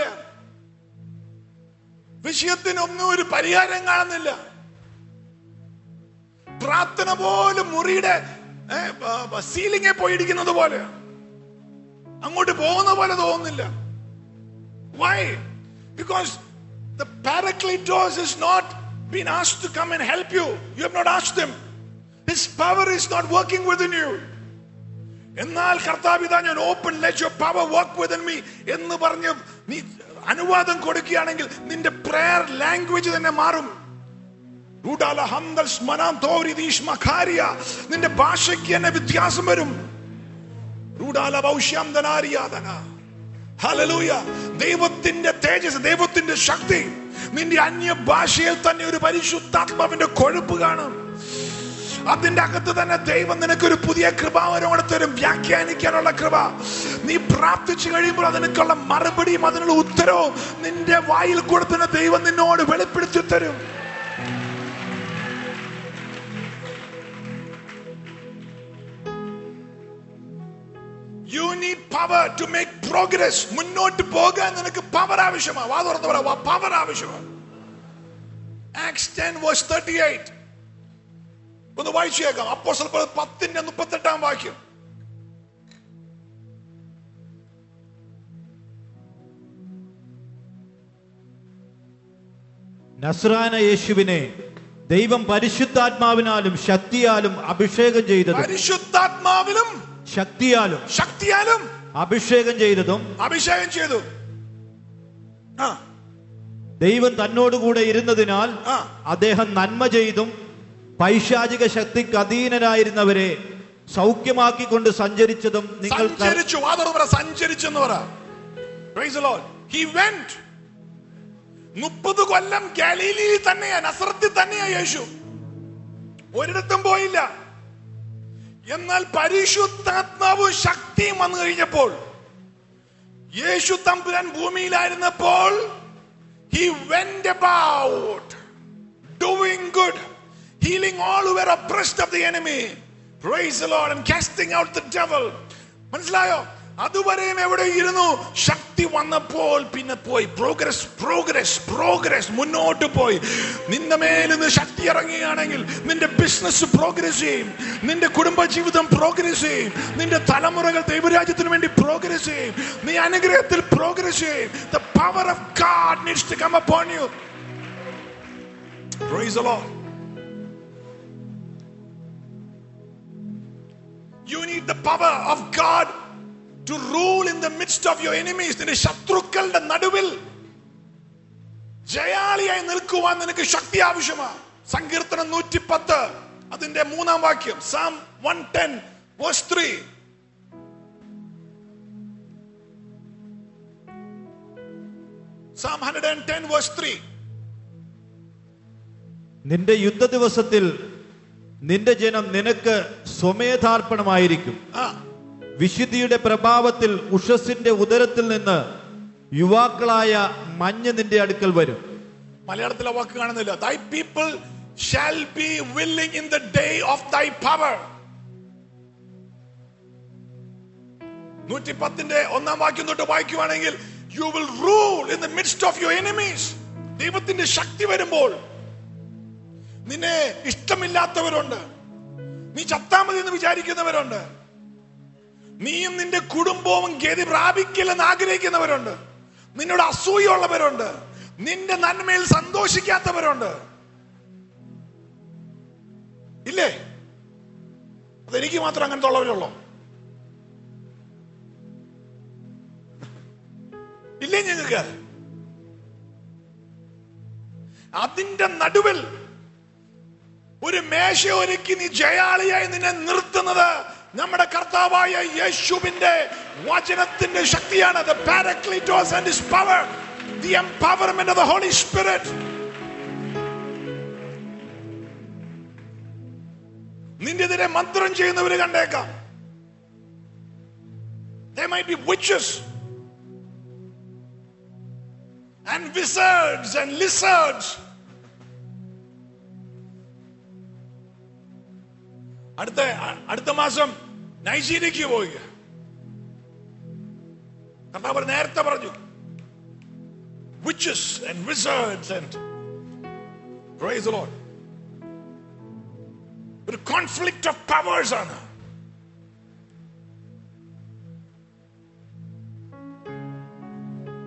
വിഷയത്തിനൊന്നും ഒരു പരിഹാരം കാണുന്നില്ല പ്രാർത്ഥന പോലും മുറിയുടെ സീലിംഗെ പോയി ഇടിക്കുന്നത് പോലെ അങ്ങോട്ട് പോകുന്ന പോലെ തോന്നുന്നില്ല why because the parakletos is not been asked to come and help you you have not asked them his power is not working within you എന്നാൽ കർത്താവിത ഞാൻ open let your power work within me എന്ന് പറഞ്ഞ് നീ അനുവാദം കൊടുക്കുകയാണെങ്കിൽ നിന്റെ prayer language തന്നെ മാറും റൂഡാല ഹന്തൽ സ്മനാം തോരിതീഷ് മഖാരിയ നിന്റെ ഭാഷയ്ക്ക് തന്നെ വ്യത്യാസം വരും റൂഡാല ഭൗഷ്യം ധനാരിയാതന ഹല്ലേലൂയ ദൈവത്തിന്റെ തേജസ് ദൈവത്തിന്റെ ശക്തി നിന്റെ അന്യ ഭാഷയിൽ തന്നെ ഒരു പരിശുദ്ധാത്മാവിന്റെ കൊഴുപ്പ് കാണും അതിന്റെ അകത്ത് തന്നെ ദൈവം നിനക്കൊരു പുതിയ കൃപാവരം കൂടെ തരും വ്യാഖ്യാനിക്കാനുള്ള കൃപ നീ പ്രാർത്ഥിച്ചു കഴിയുമ്പോൾ അതിനൊക്കെയുള്ള മറുപടിയും അതിനുള്ള ഉത്തരവും നിന്റെ വായിൽ കൂടെ തന്നെ ദൈവം നിന്നോട് വെളിപ്പെടുത്തി തരും you need power to make progress മുന്നോട്ട് പോകാൻ നിനക്ക് പവർ ആവശ്യമാണ് വാ തുറന്ന് പറ പവർ ആവശ്യമാണ് Acts ten verse thirty eight ഒന്ന് വായിച്ചേക്കാം അപ്പോ സ്വല്പം പത്തിന്റെ മുപ്പത്തെട്ടാം വാക്യം നസ്രാന യേശുവിനെ ദൈവം പരിശുദ്ധാത്മാവിനാലും ശക്തിയാലും അഭിഷേകം ചെയ്തതും പരിശുദ്ധാത്മാവിലും ശക്തിയാലും ശക്തിയാലും അഭിഷേകം ചെയ്തതും അഭിഷേകം ചെയ്തു ആ ദൈവം തന്നോടുകൂടെ ഇരുന്നതിനാൽ ആ. അദ്ദേഹം നന്മ ചെയ്തും പൈശാചിക ശക്തിക്ക് അധീനരായിരുന്നവരെ സൗഖ്യമാക്കിക്കൊണ്ട് സഞ്ചരിച്ചതും നിങ്ങൾ ക- സഞ്ചരിച്ചു വാ തുറന്ന് പറ സഞ്ചരിച്ചു എന്ന് പറ Praise the Lord. He went. മുപ്പത് കൊല്ലം ഗലീലിയിൽ തന്നെയാ നസ്രത്തിൽ തന്നെയാ യേശു ഒരിടത്തും പോയില്ല എന്നാൽ പരിശുദ്ധാത്മാവും ശക്തിയും വന്നു കഴിഞ്ഞപ്പോൾ യേശു തമ്പുരാൻ ഭൂമിയിലായിരുന്നപ്പോൾ he went about doing good healing all who were oppressed of the enemy praise the lord and casting out the devil മനസ്സിലായോ അതുവരെയും എവിടെ ഇരുന്നു ശക്തി വന്നപ്പോൾ പിന്നെ പോയി പ്രോഗ്രസ് പ്രോഗ്രസ് പ്രോഗ്രസ് മുന്നോട്ട് പോയി നിന്റെ മേലിൽ നിന്ന് ശക്തി ഇറങ്ങുകയാണെങ്കിൽ നിന്റെ ബിസിനസ് പ്രോഗ്രസ് ചെയ്യും നിന്റെ കുടുംബ ജീവിതം പ്രോഗ്രസ് ചെയ്യും നിന്റെ തലമുറകൾ ദൈവരാജ്യത്തിന് വേണ്ടി പ്രോഗ്രസ് ചെയ്യും നീ അനുഗ്രഹത്തിൽ പ്രോഗ്രസ് ചെയ്യും the power of God needs to come upon you praise the lord you need the power of god to rule in the midst of your enemies നിന്റെ ശത്രുക്കളുടെ നടുവിൽ ജയാളിയായി നിൽക്കുവാൻ നിനക്ക് ശക്തി ആവശ്യമാണ് സങ്കീർത്തനം നൂറ്റി പത്ത് അതിന്റെ മൂന്നാം വാക്യം Psalm one ten verse three Psalm hundred and ten verse three നിന്റെ യുദ്ധ ദിവസത്തിൽ നിന്റെ ജനം നിനക്ക് സ്വമേധാർപ്പണമായിരിക്കും ആ വിശുദ്ധിയുടെ പ്രഭാവത്തിൽ ഉഷസിന്റെ ഉദരത്തിൽ നിന്ന് യുവാക്കളായ മഞ്ഞ് നിന്റെ അടുക്കൽ വരും മലയാളത്തിലെ വാക്ക് കാണുന്നില്ല thy people shall be willing in the day of thy power നൂറ്റി പത്തിന്റെ ഒന്നാം വാക്യം തൊട്ട് വായിക്കുവാണെങ്കിൽ you will rule in the midst of your enemies ദൈവത്തിന്റെ ശക്തി വരുമ്പോൾ നിന്നെ ഇഷ്ടമില്ലാത്തവരുണ്ട് നീ ചത്താ മതി എന്ന് വിചാരിക്കുന്നവരുണ്ട് നീയും നിന്റെ കുടുംബവും ഗതി പ്രാപിക്കില്ലെന്ന് ആഗ്രഹിക്കുന്നവരുണ്ട് നിന്നോട് അസൂയുള്ളവരുണ്ട് നിന്റെ നന്മയിൽ സന്തോഷിക്കാത്തവരുണ്ട് ഇല്ലേ അതെനിക്ക് മാത്രം അങ്ങനത്തെ ഉള്ളവരുള്ളോ ഇല്ലേ ഞങ്ങൾക്ക് അതിന്റെ നടുവിൽ ഒരു മേശ ഒരുക്കി നീ ജയാളിയായി നിന്നെ നിർത്തുന്നത് നമ്മുടെ കർത്താവായ യേശുവിന്റെ വചനത്തിന്റെ ശക്തിയാണ് the paracletos and his power the empowerment of the holy spirit നിന്റെതിരെ മന്ത്രം ചെയ്യുന്നവര് കണ്ടേക്കാം There might be witches and wizards and lizards അടുത്ത അടുത്ത മാസം നൈജീരിയക്ക് പോവുക കർത്താവ് നേരത്തെ പറഞ്ഞു witches and wizards and praise the Lord ഒരു കോൺഫ്ലിക്റ്റ് ഓഫ് പവേഴ്സ് ആണ്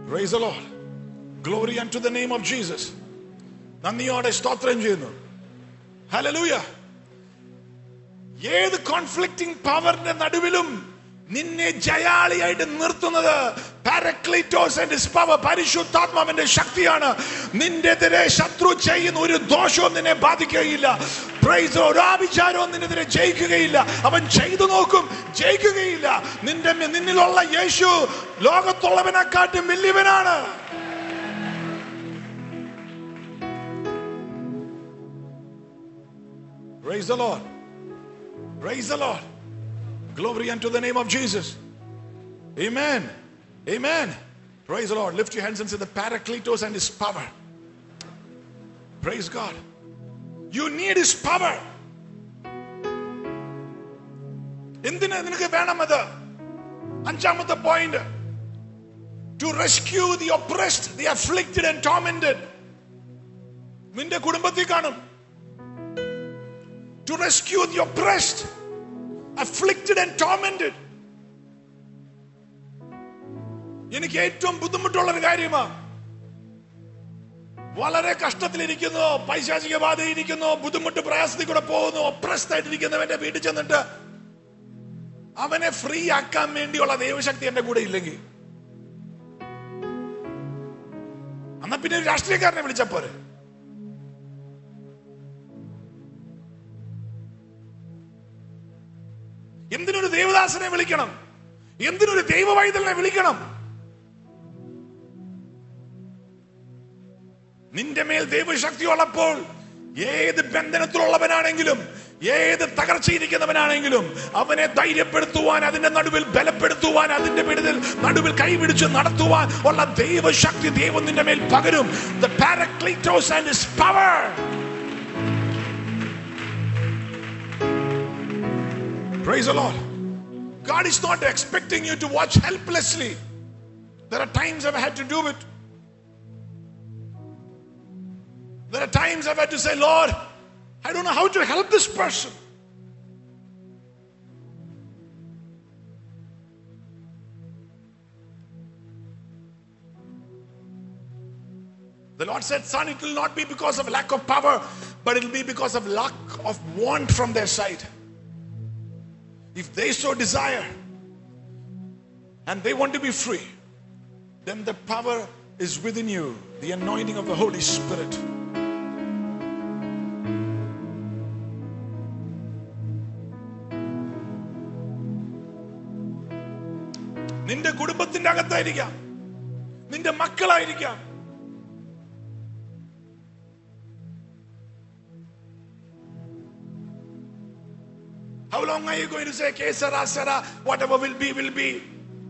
Praise the Lord. Glory unto the name of Jesus. നന്ദിയോടെ സ്തോത്രം ചെയ്യുന്നു ഹലലൂയ ഏത് കോൺഫ്ലിക്റ്റിംഗ് പവറിന്റെ നടുവിലും നിന്നെ ജയാളിയായിട്ട് നിർത്തുന്നത് പാരക്ലീറ്റോസ് ആൻഡ് ഹിസ് പവർ പരിശുദ്ധാത്മാവിന്റെ ശക്തിയാണ് നിന്റെതിരെ ശത്രു ചെയ്യുന്ന ഒരു ദോഷവും നിന്നെ ബാധിക്കുകയില്ല പ്രൈസ് ഒരു ആവിചാരവും നിന്നെതിരെ ജയിക്കുകയില്ല അവൻ ചെയ്തു നോക്കും ജയിക്കുകയില്ല നിന്റെ നിന്നിലുള്ള യേശു ലോകത്തുള്ളവനെക്കാട്ടും വലിയവനാണ് Praise the Lord. Praise the Lord. Glory unto the name of Jesus. Amen. Amen. Praise the Lord. Lift your hands and say the Paracletos and his power. Praise God. You need his power. എന്തിന് നിനക്ക് വേണം അത് അഞ്ചാമത്തെ point to rescue the oppressed the afflicted and tormented നിന്റെ കുടുംബത്തിൽ കാണും to rescue the oppressed, afflicted, and tormented. എനിക്ക് ഏറ്റവും ബുദ്ധിമുട്ടുള്ള ഒരു കാര്യമാ വളരെ കഷ്ടത്തിലിരിക്കുന്നു പൈശാചിക ബാധയിരിക്കുന്നു ബുദ്ധിമുട്ട് പ്രയാസത്തിൽ കൂടെ പോകുന്നു ഒപ്രസ്ഡ് ആയിട്ടിരിക്കുന്നവന്റെ വീട്ടിൽ ചെന്നിട്ട് അവനെ ഫ്രീ ആക്കാൻ വേണ്ടിയുള്ള ദൈവശക്തി എന്റെ കൂടെ ഇല്ലെങ്കിൽ എന്നാ പിന്നെ ഒരു രാഷ്ട്രീയക്കാരനെ വിളിച്ച പോരെ എന്തിനൊരു ദേവദാസനെ വിളിക്കണം എന്തിനൊരു ദൈവവൈതലിനെ വിളിക്കണം നിന്റെ മേൽ ദൈവശക്തി ഉള്ളപ്പോൾ ഏത് ബന്ധനത്തിലുള്ളവനാണെങ്കിലും ഏത് തകർച്ചയിരിക്കുന്നവനാണെങ്കിലും അവനെ ധൈര്യപ്പെടുത്തുവാൻ അതിന്റെ നടുവിൽ ബലപ്പെടുത്തുവാൻ അതിന്റെ പിടിതിൽ നടുവിൽ കൈപിടിച്ച് നടത്തുവാൻ ഉള്ള ദൈവശക്തി ദൈവം നിന്റെ മേൽ പകരും the parakletos and his power Praise the Lord. God is not expecting you to watch helplessly. There are times I've had to do it. There are times I've had to say, Lord, I don't know how to help this person. The Lord said, Son, it will not be because of lack of power, but it will be because of lack of want from their side. If they so desire and they want to be free, then the power is within you, the anointing of the Holy Spirit. നിന്റെ കുടുംബത്തിന്റെ അകത്തായിരിക്കാം നിന്റെ മക്കളായിരിക്കാം How long are you going to say, Kesara, Sara, whatever will be, will be?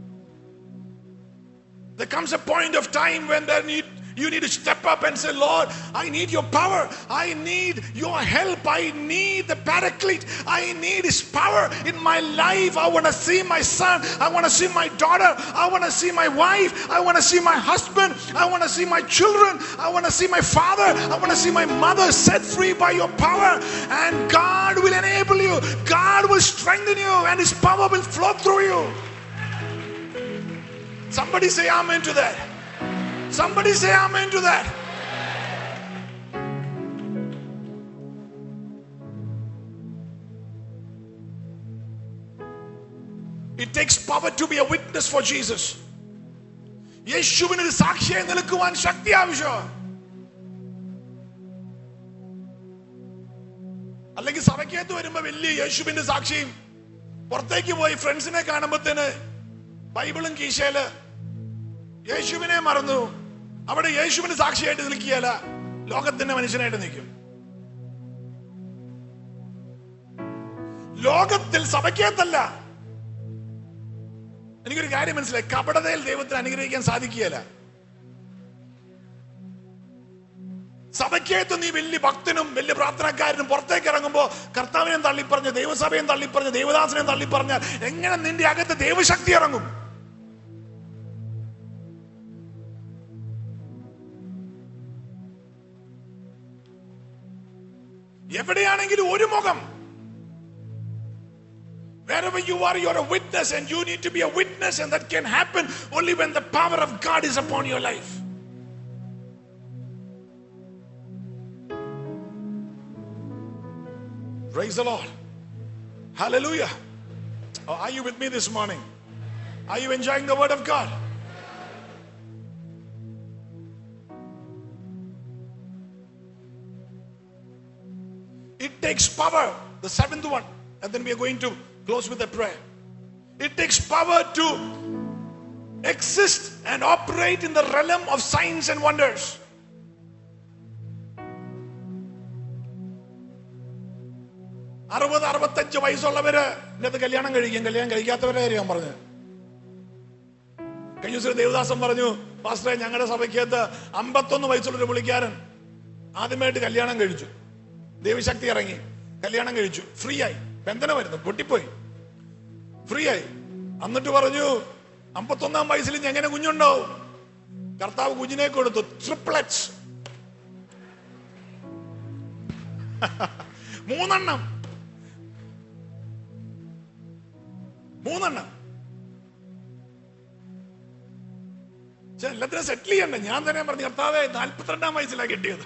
There comes a point of time when there need, you need to step up and say, Lord, I need your power. I need your help. I need the paraclete. I need his power in my life. I want to see my son. I want to see my daughter. I want to see my wife. I want to see my husband. I want to see my children. I want to see my father. I want to see my mother set free by your power. And God will enable you. God will strengthen you. And his power will flow through you. Somebody say amen to that. Somebody say amen to that. It takes power to be a witness for Jesus. യേശുവിന് ഒരു സാക്ഷിയായി നിൽക്കുവാൻ ശക്തി ആവശ്യമാണ് അല്ലെങ്കിൽ സഭയ്ക്കകത്ത് വരുമ്പോ വലിയ യേശുവിന്റെ സാക്ഷിയും പുറത്തേക്ക് പോയി ഫ്രണ്ട്സിനെ കാണുമ്പോഴത്തേന് ബൈബിളും കീശയില് യേശുവിനെ മറന്നു അവിടെ യേശുവിന് സാക്ഷിയായിട്ട് നിൽക്കുകയല്ല ലോകത്തിന്റെ മനുഷ്യനായിട്ട് നിൽക്കും ലോകത്തിൽ സഭയ്ക്കകത്തല്ല എനിക്കൊരു കാര്യം മനസ്സിലായി കപടതയിൽ ദൈവത്തിന് അനുഗ്രഹിക്കാൻ സാധിക്കുകയല്ല സഭയ്ക്കകത്ത് നീ വലിയ ഭക്തനും വലിയ പ്രാർത്ഥനക്കാരനും പുറത്തേക്ക് ഇറങ്ങുമ്പോ കർത്താവിനെയും തള്ളിപ്പറഞ്ഞ് ദൈവസഭയും തള്ളിപ്പറഞ്ഞ് ദൈവദാസനെയും തള്ളിപ്പറഞ്ഞാൽ എങ്ങനെ നിന്റെ അകത്ത് ദൈവശക്തി ഇറങ്ങും എവിടെയാണെങ്കിലും ഒരു മുഖം Wherever you are, you're a witness, and you need to be a witness, and that can happen only when the power of God is upon your life. Praise the Lord. Hallelujah. Oh, are you with me this morning? Are you enjoying the word of God? It takes power, the seventh one, and then we are going to close with a prayer. It takes power to exist and operate in the realm of signs and wonders. അറുപത് അറുപത്തഞ്ച് വയസ്സുള്ളവര് ഇന്നത്തെ കല്യാണം കഴിക്കും കല്യാണം കഴിക്കാത്തവരെ കാര്യം ഞാൻ പറഞ്ഞത് കഴിഞ്ഞ ദിവസം ഒരു ദേവദാസൻ പറഞ്ഞു പാസ്റ്ററെ ഞങ്ങളുടെ സഭയ്ക്കകത്ത് അമ്പത്തൊന്ന് വയസ്സുള്ള ഒരു പുള്ളിക്കാരൻ ആദ്യമായിട്ട് കല്യാണം കഴിച്ചു ദൈവശക്തി ഇറങ്ങി കല്യാണം കഴിച്ചു ഫ്രീ ആയി ബന്ധനമായിരുന്നു പൊട്ടിപ്പോയി ഫ്രീ ആയി എന്നിട്ട് പറഞ്ഞു അമ്പത്തൊന്നാം വയസ്സിൽ ഇനി എങ്ങനെ കുഞ്ഞുണ്ടാവും കർത്താവ് കുഞ്ഞിനെ കൊടുത്തു ട്രിപ്ലറ്റ്സ് മൂന്നെണ്ണം മൂന്നെണ്ണം ഛെ, എല്ലാത്തിനും സെറ്റിൽ ചെയ്യണ്ടേ ഞാൻ തന്നെ പറഞ്ഞു കർത്താവെ നാൽപ്പത്തിരണ്ടാം വയസ്സിലാണ് കിട്ടിയത്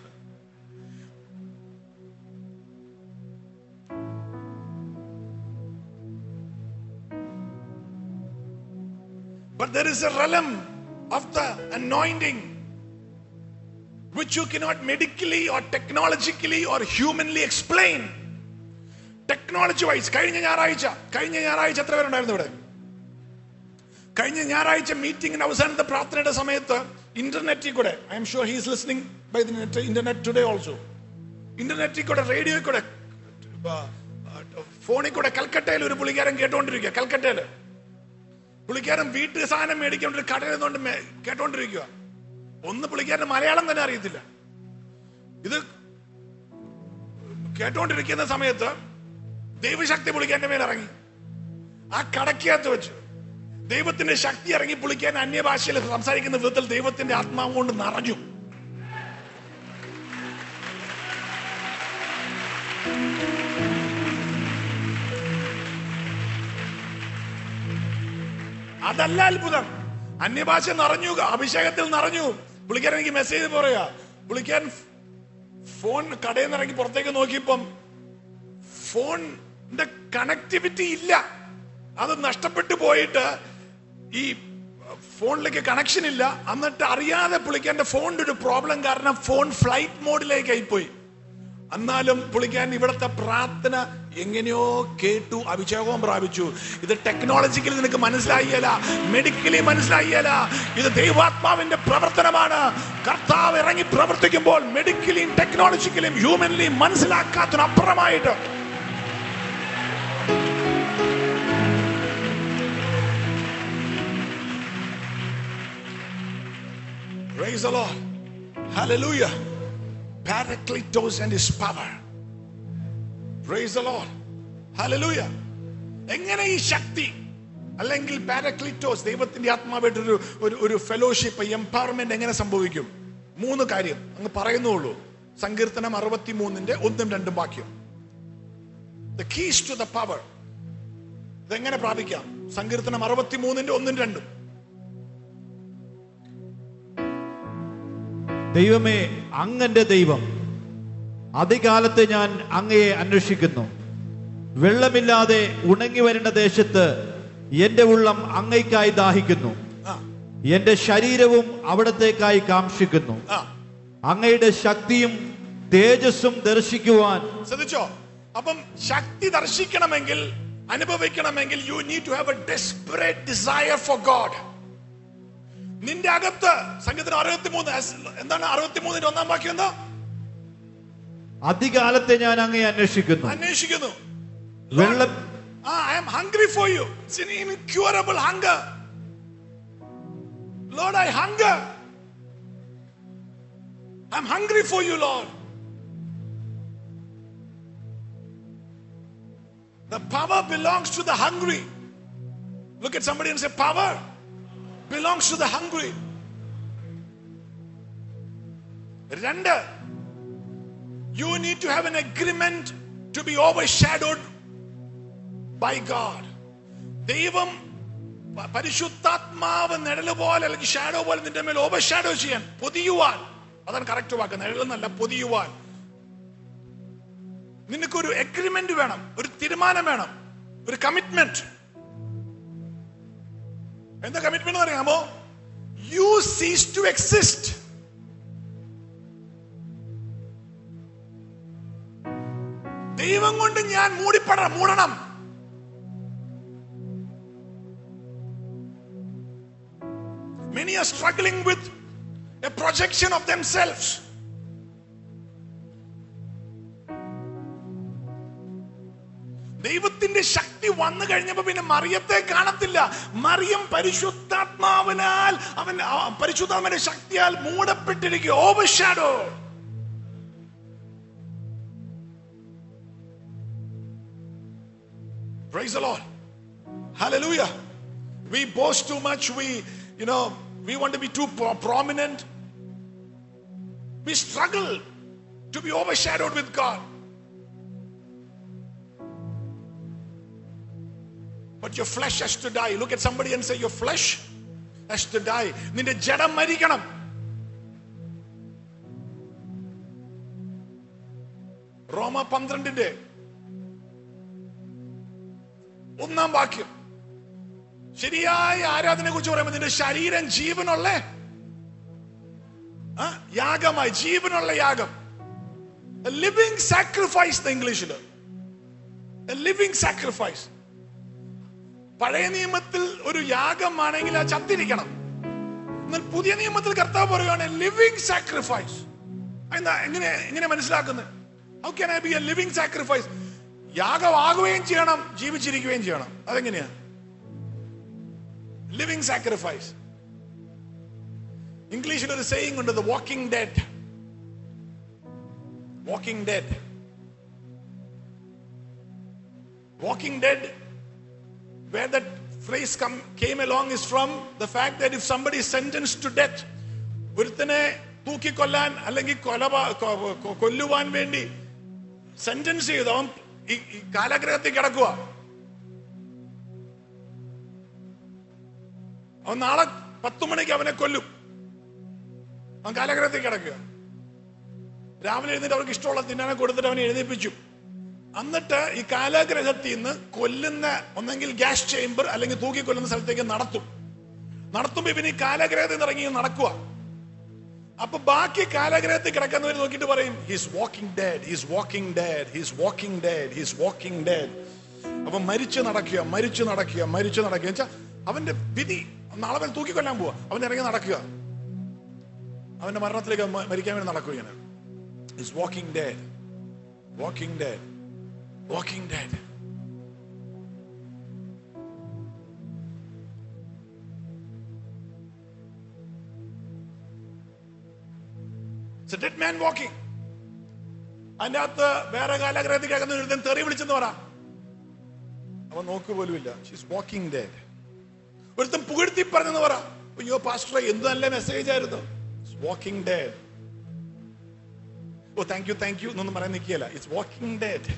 But there is a realm of the anointing which you cannot medically or technologically or humanly explain. Technology wise കഴിഞ്ഞ ഞായറാഴ്ച കഴിഞ്ഞ ഞായറാഴ്ച എത്ര പേരുണ്ടായിരുന്നു ഇവിടെ കഴിഞ്ഞ ഞായറാഴ്ച മീറ്റിംഗിന്റെ അവസാനത്തെ പ്രാർത്ഥനയുടെ സമയത്ത് ഇന്റർനെറ്റിൽ കൂടെ I'm sure he's listening by the net internet today also ഇന്റർനെറ്റിൽ കൂടെ റേഡിയോയിൽ കൂടെ ഫോണിൽ കൂടെ കൽക്കട്ടയിൽ ഒരു പുള്ളിക്കാരൻ കേട്ടോണ്ടിരിക്കുക കൽക്കട്ടയിൽ പുള്ളിക്കാരൻ വീട്ടു സാധനം മേടിക്കാൻ ഒരു കടയിൽ നിന്നുകൊണ്ട് മേ- കേട്ടോണ്ടിരിക്കുക ഒന്ന് പുള്ളിക്കാരൻ മലയാളം തന്നെ അറിയത്തില്ല ഇത് കേട്ടോണ്ടിരിക്കുന്ന സമയത്ത് ദൈവശക്തി പുള്ളിക്കാരന്റെ മേൽ ഇറങ്ങി ആ കടക്കകത്ത് വെച്ച് ദൈവത്തിന്റെ ശക്തി ഇറങ്ങി പുള്ളിക്കാൻ അന്യഭാഷയിൽ സംസാരിക്കുന്ന വിധത്തിൽ ദൈവത്തിന്റെ ആത്മാവ് കൊണ്ട് നിറഞ്ഞു അതല്ല അത്ഭുതം അന്യഭാഷ നിറഞ്ഞു അഭിഷേകത്തിൽ നിറഞ്ഞു പുള്ളിക്കാരൻ എനിക്ക് മെസ്സേജ് പറയാ പുള്ളിക്കാരൻ ഫോൺ കടയിൽ നിന്ന് ഇറങ്ങി പുറത്തേക്ക് നോക്കിയപ്പം ഫോണിന്റെ കണക്ടിവിറ്റി ഇല്ല അത് നഷ്ടപ്പെട്ടു പോയിട്ട് ഈ ഫോണിലേക്ക് കണക്ഷൻ ഇല്ല എന്നിട്ട് അറിയാതെ പുള്ളിക്കാരന്റെ ഫോണിന്റെ ഒരു പ്രോബ്ലം കാരണം ഫോൺ ഫ്ലൈറ്റ് മോഡിലേക്ക് ആയിപ്പോയി എന്നാലും പുള്ളിക്കാരൻ ഇവിടുത്തെ പ്രാർത്ഥന എങ്ങനെയോ കേട്ടു അഭിഷേകവും പ്രാപിച്ചു ഇത് ടെക്നോളജിക്കലി നിനക്ക് മനസ്സിലായില്ല മെഡിക്കലി മനസ്സിലായില്ല ഇത് ദൈവാത്മാവിന്റെ പ്രവർത്തനമാണ് കർത്താവ് ഇറങ്ങി പ്രവർത്തിക്കുമ്പോൾ മെഡിക്കലിയും ടെക്നോളജിക്കലിയും ഹ്യൂമൻലിയും മനസ്സിലാക്കാത്തതിനപ്പുറമായിട്ട് Praise the Lord. Hallelujah. Paracletos and his power. Praise the Lord. Hallelujah. എങ്ങനെ ഈ ശക്തി അല്ലെങ്കിൽ പാരക്ലിറ്റോസ് ദൈവത്തിന്റെ ആത്മാവായിട്ട് ഒരു ഒരു ഒരു ഫെലോഷിപ്പ് എംപവർമെന്റ് എങ്ങനെ സംഭവിക്കും മൂന്ന് കാര്യം അങ്ങ് പറയുന്നുള്ളൂ സങ്കീർത്തനം അറുപത്തി മൂന്നിന്റെ ഒന്നും രണ്ടും വാക്യം the keys to the power ഇതെങ്ങനെ പ്രാപിക്കാം സങ്കീർത്തനം അറുപത്തി മൂന്നിന്റെ ഒന്നും രണ്ടും ദൈവമേ അങ്ങന്റെ ദൈവം അതികാലത്ത് ഞാൻ അങ്ങയെ അന്വേഷിക്കുന്നു വെള്ളമില്ലാതെ ഉണങ്ങി വരുന്ന ദേശത്ത് എന്റെ ഉള്ളം അങ്ങയ്ക്കായി ദാഹിക്കുന്നു ആ എന്റെ ശരീരവും അവിടത്തേക്കായി കാംക്ഷിക്കുന്നു ആ അങ്ങയുടെ ശക്തിയും തേജസ്സും ദർശിക്കുവാൻ ശ്രദ്ധിച്ചോ അപ്പം ശക്തി ദർശിക്കണമെങ്കിൽ അനുഭവിക്കണമെങ്കിൽ you need to have a desperate desire for God നിന്റെ അകത്ത് സംഗീതത്തിന് അറുപത്തി മൂന്ന് എന്താണ് അറുപത്തി മൂന്നിന്റെ ഒന്നാം വാക്യം എന്താ അതികാലത്തെ ഞാൻ അങ്ങയെ അന്വേഷിക്കുന്നു അന്വേഷിക്കുന്നു വെള്ളം ആ I'm hungry for you it's an incurable hunger Lord I hunger I'm hungry for you Lord The power belongs to the hungry Look at somebody and say power belongs to the hungry രണ്ട് you need to have an agreement to be overshadowed by God. ദൈവം പ- പരിശുദ്ധാത്മാവ് നിഴല് പോലെ അല്ലെങ്കിൽ shadow പോലെ നിന്റെ മേൽ ഓവർ ഷാഡോ ചെയ്യാൻ പൊതിയുവാൻ അതാണ് കറക്റ്റ് വാക്ക് നിഴലെന്നല്ല പൊതിയുവാൻ നിനക്കൊരു എഗ്രിമെന്റ് വേണം ഒരു തീരുമാനം വേണം ഒരു കമ്മിറ്റ്മെന്റ് എന്താ കമ്മിറ്റ്മെന്റ് അറിയാമോ യു സീസ് ടു എക്സിസ്റ്റ് ദൈവം കൊണ്ട് ഞാൻ മൂടിപ്പെടണം മൂടണം Many are struggling with a projection of themselves. ദൈവത്തിന്റെ ശക്തി വന്നു കഴിഞ്ഞപ്പോ പിന്നെ മറിയത്തെ കാണത്തില്ല മറിയം പരിശുദ്ധാത്മാവിനാൽ അവൻ ആ പരിശുദ്ധാത്മാവിന്റെ ശക്തിയാൽ മൂടപ്പെട്ടിരിക്കുക overshadow Praise the Lord. Hallelujah. We boast too much. We, you know, we want to be too pro- prominent. We struggle to be overshadowed with God. But your flesh has to die. Look at somebody and say, Your flesh has to die. നിന്റെ ജഡം മരിക്കണം റോമ പന്ത്രണ്ടിന്റെ ഒന്നാം വാക്യം ശരിയായ ആരാധനയെ കുറിച്ച് പറയുമ്പോൾ നിന്റെ ശരീരം ജീവനുള്ള ആ, യാഗമായി ജീവനുള്ള യാഗം ലിവിങ് സാക്രിഫൈസ് ഇംഗ്ലീഷിൽ ലിവിങ് സാക്രിഫൈസ് പഴയ നിയമത്തിൽ ഒരു യാഗമാണെങ്കിൽ ആ ചത്തിരിക്കണം എന്നാൽ പുതിയ നിയമത്തിൽ കർത്താവ് പറയുകയാണ് ലിവിങ് സാക്രിഫൈസ് എന്താ എങ്ങനെ എങ്ങനെ മനസ്സിലാക്കുന്നത് how can I be a living sacrifice യാഗമാകുകയും ചെയ്യണം ജീവിച്ചിരിക്കുകയും ചെയ്യണം അതെങ്ങനെയാ ലിവിങ് സാക്രിഫൈസ് ഇംഗ്ലീഷിൽ ഒരു സെയിങ് ഉണ്ട് walking dead walking dead walking dead where that phrase come, came along is from the fact that if somebody is sentenced to death ഒരുത്തനെ തൂക്കിക്കൊല്ലാൻ അല്ലെങ്കിൽ കൊലപ കൊ- കൊ- കൊല്ലുവാൻ വേണ്ടി സെന്റൻസ് ചെയ്തു അവൻ ഈ ഈ കാലാഗ്രഹത്തിൽ കിടക്കുക അവൻ നാളെ പത്തു മണിക്ക് അവനെ കൊല്ലും അവൻ കാലാഗ്രഹത്തിൽ കിടക്കുക രാവിലെ എഴുന്നേറ്റ് അവർക്ക് ഇഷ്ടമുള്ള തിന്നാനെ കൊടുത്തിട്ട് അവനെ എഴുന്നേൽപ്പിച്ചു എന്നിട്ട് ഈ കാലാഗ്രഹത്തിൽ നിന്ന് കൊല്ലുന്ന ഒന്നെങ്കിൽ ഗ്യാസ് ചേംബർ അല്ലെങ്കിൽ തൂക്കി കൊല്ലുന്ന സ്ഥലത്തേക്ക് നടത്തും നടത്തുമ്പോ ഇവന് ഈ കാലാഗ്രഹത്തിൽ നിന്ന് ഇറങ്ങി നടക്കുക അപ്പൊ ബാക്കി കാലാഗ്രഹത്തിൽ കിടക്കുന്നവർ നോക്കിയിട്ട് പറയും he's walking dead he's walking dead he's walking dead he's walking dead അപ്പൊ മരിച്ചു നടക്കുക മരിച്ചു നടക്കുക മരിച്ചു നടക്കുക വെച്ചാൽ അവന്റെ വിധി നാളെ അവൻ തൂക്കിക്കൊല്ലാൻ പോവാ അവൻ ഇറങ്ങി നടക്കുക അവന്റെ മരണത്തിലേക്ക് അവൻ മ- മരിക്കാൻ വേണ്ടി നടക്കുക ഇങ്ങനെ he's walking dead walking dead walking dead. It's a dead man walking. അതിന്റെ അകത്ത് വേറെ കാലാഗ്രഹത്തിൽ കിടക്കുന്ന ഒരുത്തൻ തെറി വിളിച്ചെന്ന് പറ അവൻ നോക്ക് പോലുമില്ല ഷീസ് വാക്കിംഗ് ഡെഡ് ഒരുത്തൻ പുകഴ്ത്തി പറഞ്ഞെന്ന് പറ അയ്യോ പാസ്റ്റർ എന്ത് നല്ല മെസ്സേജ് ആയിരുന്നു walking dead oh thank you thank you എന്നൊന്നും പറയാൻ നിൽക്കുകയല്ല ഇറ്റ്സ് വാക്കിംഗ് ഡെഡ്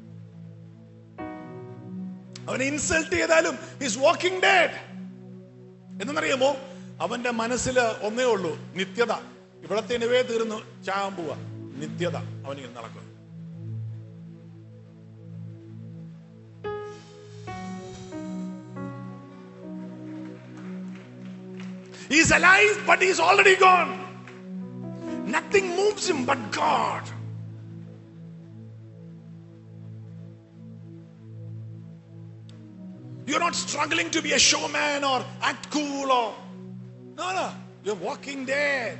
അവനെ ഇൻസൾട്ട് ചെയ്താലും ഈസ് വാക്കിംഗ് ഡെഡ് എന്നറിയാമോ അവന്റെ മനസ്സിൽ ഒന്നേ ഉള്ളൂ നിത്യത ഇവിടത്തെ ഇനിവേ തീർന്നു ചാകാൻ പോവാ നിത്യത അവനിങ്ങനെ നടക്കും He's alive, but he's already gone. Nothing moves him but God. You're not struggling to be a showman or act cool or. No, no. You're walking dead.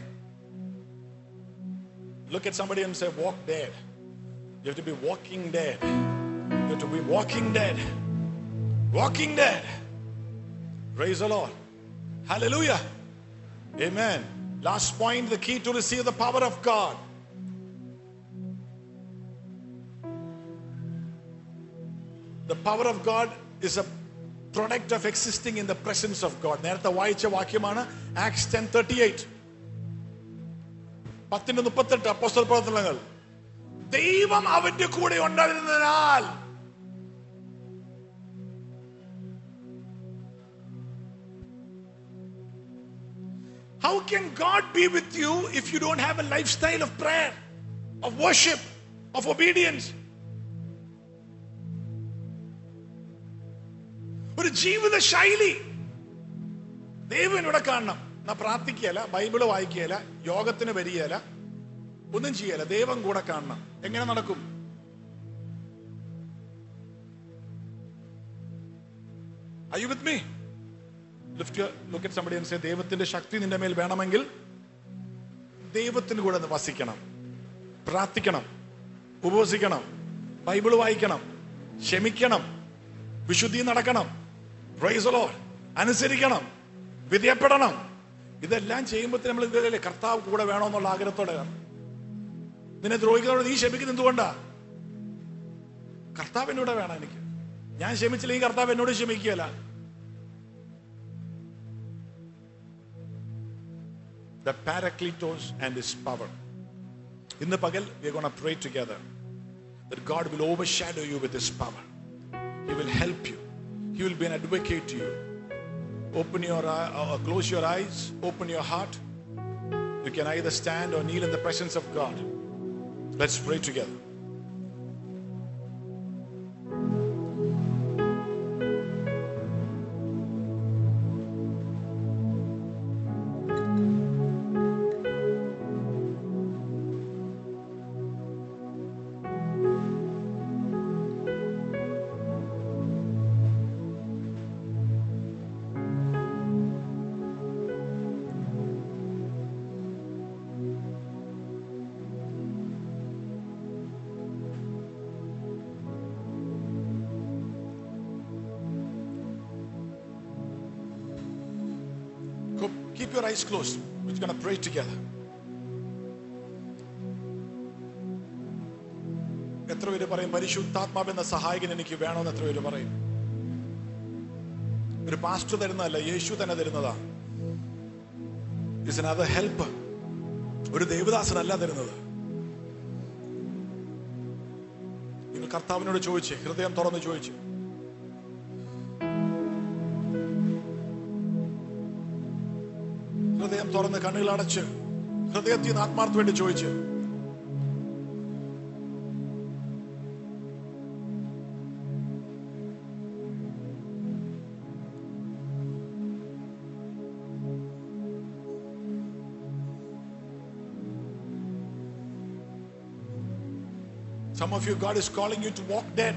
Look at somebody and say, Walk dead. You have to be walking dead. You have to be walking dead. Walking dead. Praise the Lord. Hallelujah. Amen. Last point the key to receive the power of God. The power of God is a product of existing in the presence of God. നേരത്തെ വായിച്ച വാക്യമാണ് ax ten thirty eight പത്തിന്റെ മുപ്പത്തെട്ട് apostle പ്രവർത്തനങ്ങൾ ദൈവം അവന്റെ കൂടെ ഉണ്ടായിരുന്നതിനാൽ How can God be with you if you don't have a lifestyle of prayer, of worship, of obedience? ഒരു ജീവിത ശൈലി ദൈവം ഇവിടെ കാണണം എന്നാ പ്രാർത്ഥിക്കുകയല്ല ബൈബിള് വായിക്കുകയല്ല യോഗത്തിന് വരികയല്ല ഒന്നും ചെയ്യല ദൈവം കൂടെ കാണണം എങ്ങനെ നടക്കും Are you with me? Lift your look at somebody and say ദൈവത്തിന്റെ ശക്തി നിന്റെ മേൽ വേണമെങ്കിൽ ദൈവത്തിന് കൂടെ ഒന്ന് വസിക്കണം പ്രാർത്ഥിക്കണം ഉപവസിക്കണം ബൈബിൾ വായിക്കണം ക്ഷമിക്കണം വിശുദ്ധി നടക്കണം പ്രൈസ് Lord. അനുസരിക്കണം വിധേയപ്പെടണം ഇതെല്ലാം ചെയ്യുമ്പോൾ നമ്മൾ ഇതല്ലേ കർത്താവ് കൂടെ വേണമെന്നുള്ള ആഗ്രഹത്തോടെ നിന്നെ ദ്രോഹിക്കുന്നതോട് നീ ക്ഷമിക്കുന്നത് എന്തുകൊണ്ടാ കർത്താവ് എന്നോട് വേണം എനിക്ക് ഞാൻ ക്ഷമിച്ചില്ലെങ്കിൽ കർത്താവ് എന്നോട് ക്ഷമിക്കുകയല്ല The Paracletos and his power. ഇന്ന് പകൽ we are going to pray together that God will overshadow you with his power. He will help you. He will be an advocate to you. Open your eye, or close your eyes, open your heart. You can either stand or kneel in the presence of God. Let's pray together. Go- Keep your eyes closed. We're going to pray together. എത്ര പേര് പറയും പരിശുദ്ധാത്മാവ് എന്ന സഹായകൻ എനിക്ക് വേണമെന്ന് എത്ര പേര് പറയും ഒരു പാസ്റ്റർ തരുന്നതല്ല യേശു തന്നെ തരുന്നതാ ഇസ് another ഹെൽപ്പ് ഒരു ദേവദാസനല്ല തരുന്നത് നിങ്ങൾ കർത്താവിനോട് ചോദിച്ച് ഹൃദയം തുറന്ന് ചോദിച്ചു ഹൃദയം തുറന്ന് കണ്ണുകൾ അടച്ച് ഹൃദയത്തിൽ നിന്ന് ആത്മാർത്ഥ വേണ്ടി ചോദിച്ച് Some of you, God is calling you to walk dead.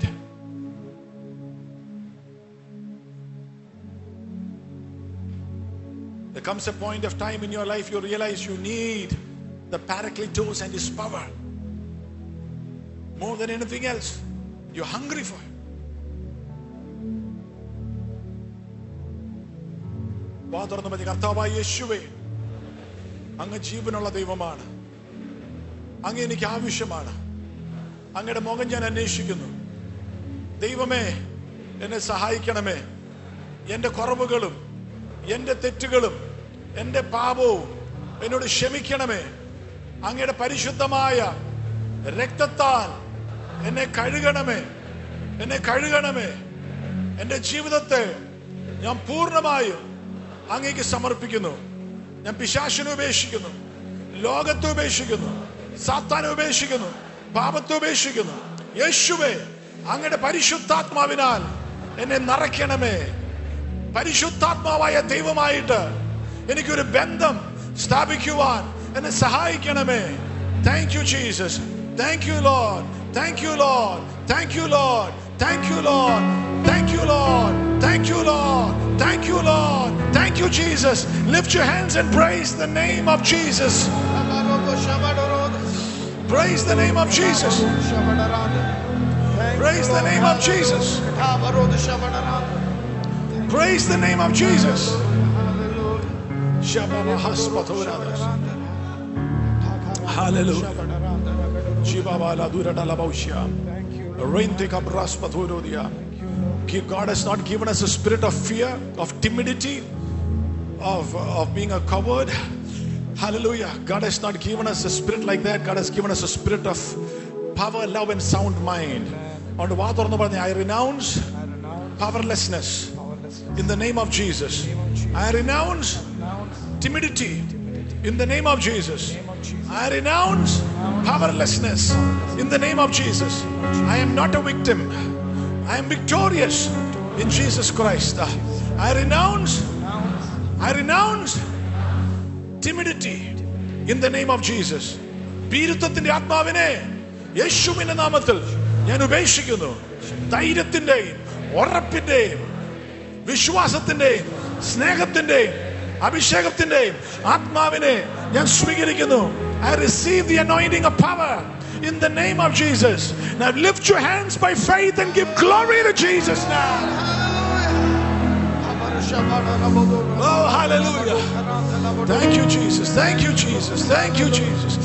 There comes a point of time in your life you realize you need the Paracletos and His power more than anything else. You're hungry for it. വാ തുറന്ന് മതി കർത്താവായ യേശുവേ അങ്ങ് ജീവനുള്ള ദൈവമാണ് അങ്ങ് എനിക്ക് ആവശ്യമാണ് അങ്ങയുടെ മുഖം ഞാൻ അന്വേഷിക്കുന്നു ദൈവമേ എന്നെ സഹായിക്കണമേ എൻ്റെ കുറവുകളും എൻ്റെ തെറ്റുകളും എൻ്റെ പാപവും എന്നോട് ക്ഷമിക്കണമേ അങ്ങയുടെ പരിശുദ്ധമായ രക്തത്താൽ എന്നെ കഴുകണമേ എന്നെ കഴുകണമേ എൻ്റെ ജീവിതത്തെ ഞാൻ പൂർണ്ണമായും അങ്ങേക്ക് സമർപ്പിക്കുന്നു ഞാൻ പിശാശിനെ ഉപേക്ഷിക്കുന്നു ലോകത്തെ ഉപേക്ഷിക്കുന്നു സാത്താനെ ഉപേക്ഷിക്കുന്നു പാപത്തെ ഉപേക്ഷിക്കുന്നു യേശുവേ അങ്ങയുടെ പരിശുദ്ധാത്മാവിനാൽ എന്നെ നിറയ്ക്കണമേ പരിശുദ്ധാത്മാവായ ദൈവമായിട്ട് എനിക്കൊരു ബന്ധം സ്ഥാപിക്കുവാൻ എന്നെ സഹായിക്കണമേ thank you Jesus thank you Lord thank you Lord thank you Lord thank you Lord thank you Lord thank you Lord thank you Lord thank you Jesus lift your hands and praise the name of Jesus Praise the name of Jesus. Praise the name of Jesus. Praise the name of Jesus. Shababa haspatoradas. Hallelujah. Shibaba la durata la baushia. Rente kabraspatorodia. God has not given us a spirit of fear, of timidity, of, of being a coward. Hallelujah. God has not given us a spirit like that. God has given us a spirit of power, love, and sound mind. അതുകൊണ്ട് വാ തുറന്ന് പറഞ്ഞ I renounce powerlessness in the name of Jesus I renounce timidity in the name of Jesus. I renounce powerlessness in the name of Jesus. I am not a victim. I am victorious in Jesus Christ. I renounce, I renounce timidity in the name of Jesus. ഭീരുത്വത്തിന്റെ ആത്മാവിനെ യേശുവിന്റെ നാമത്തിൽ ഞാൻ ഉപേക്ഷിക്കുന്നു ധൈര്യത്തിന്റെയും ഉറപ്പിന്റെയും വിശ്വാസത്തിന്റെയും സ്നേഹത്തിന്റെയും അഭിഷേകത്തിന്റെയും ആത്മാവിനെ ഞാൻ സ്വീകരിക്കുന്നു I receive the anointing of power in the name of Jesus. Now lift your hands by faith and give glory to Jesus now. Oh, hallelujah. Thank you, Jesus. Thank you, Jesus. Thank you, Jesus.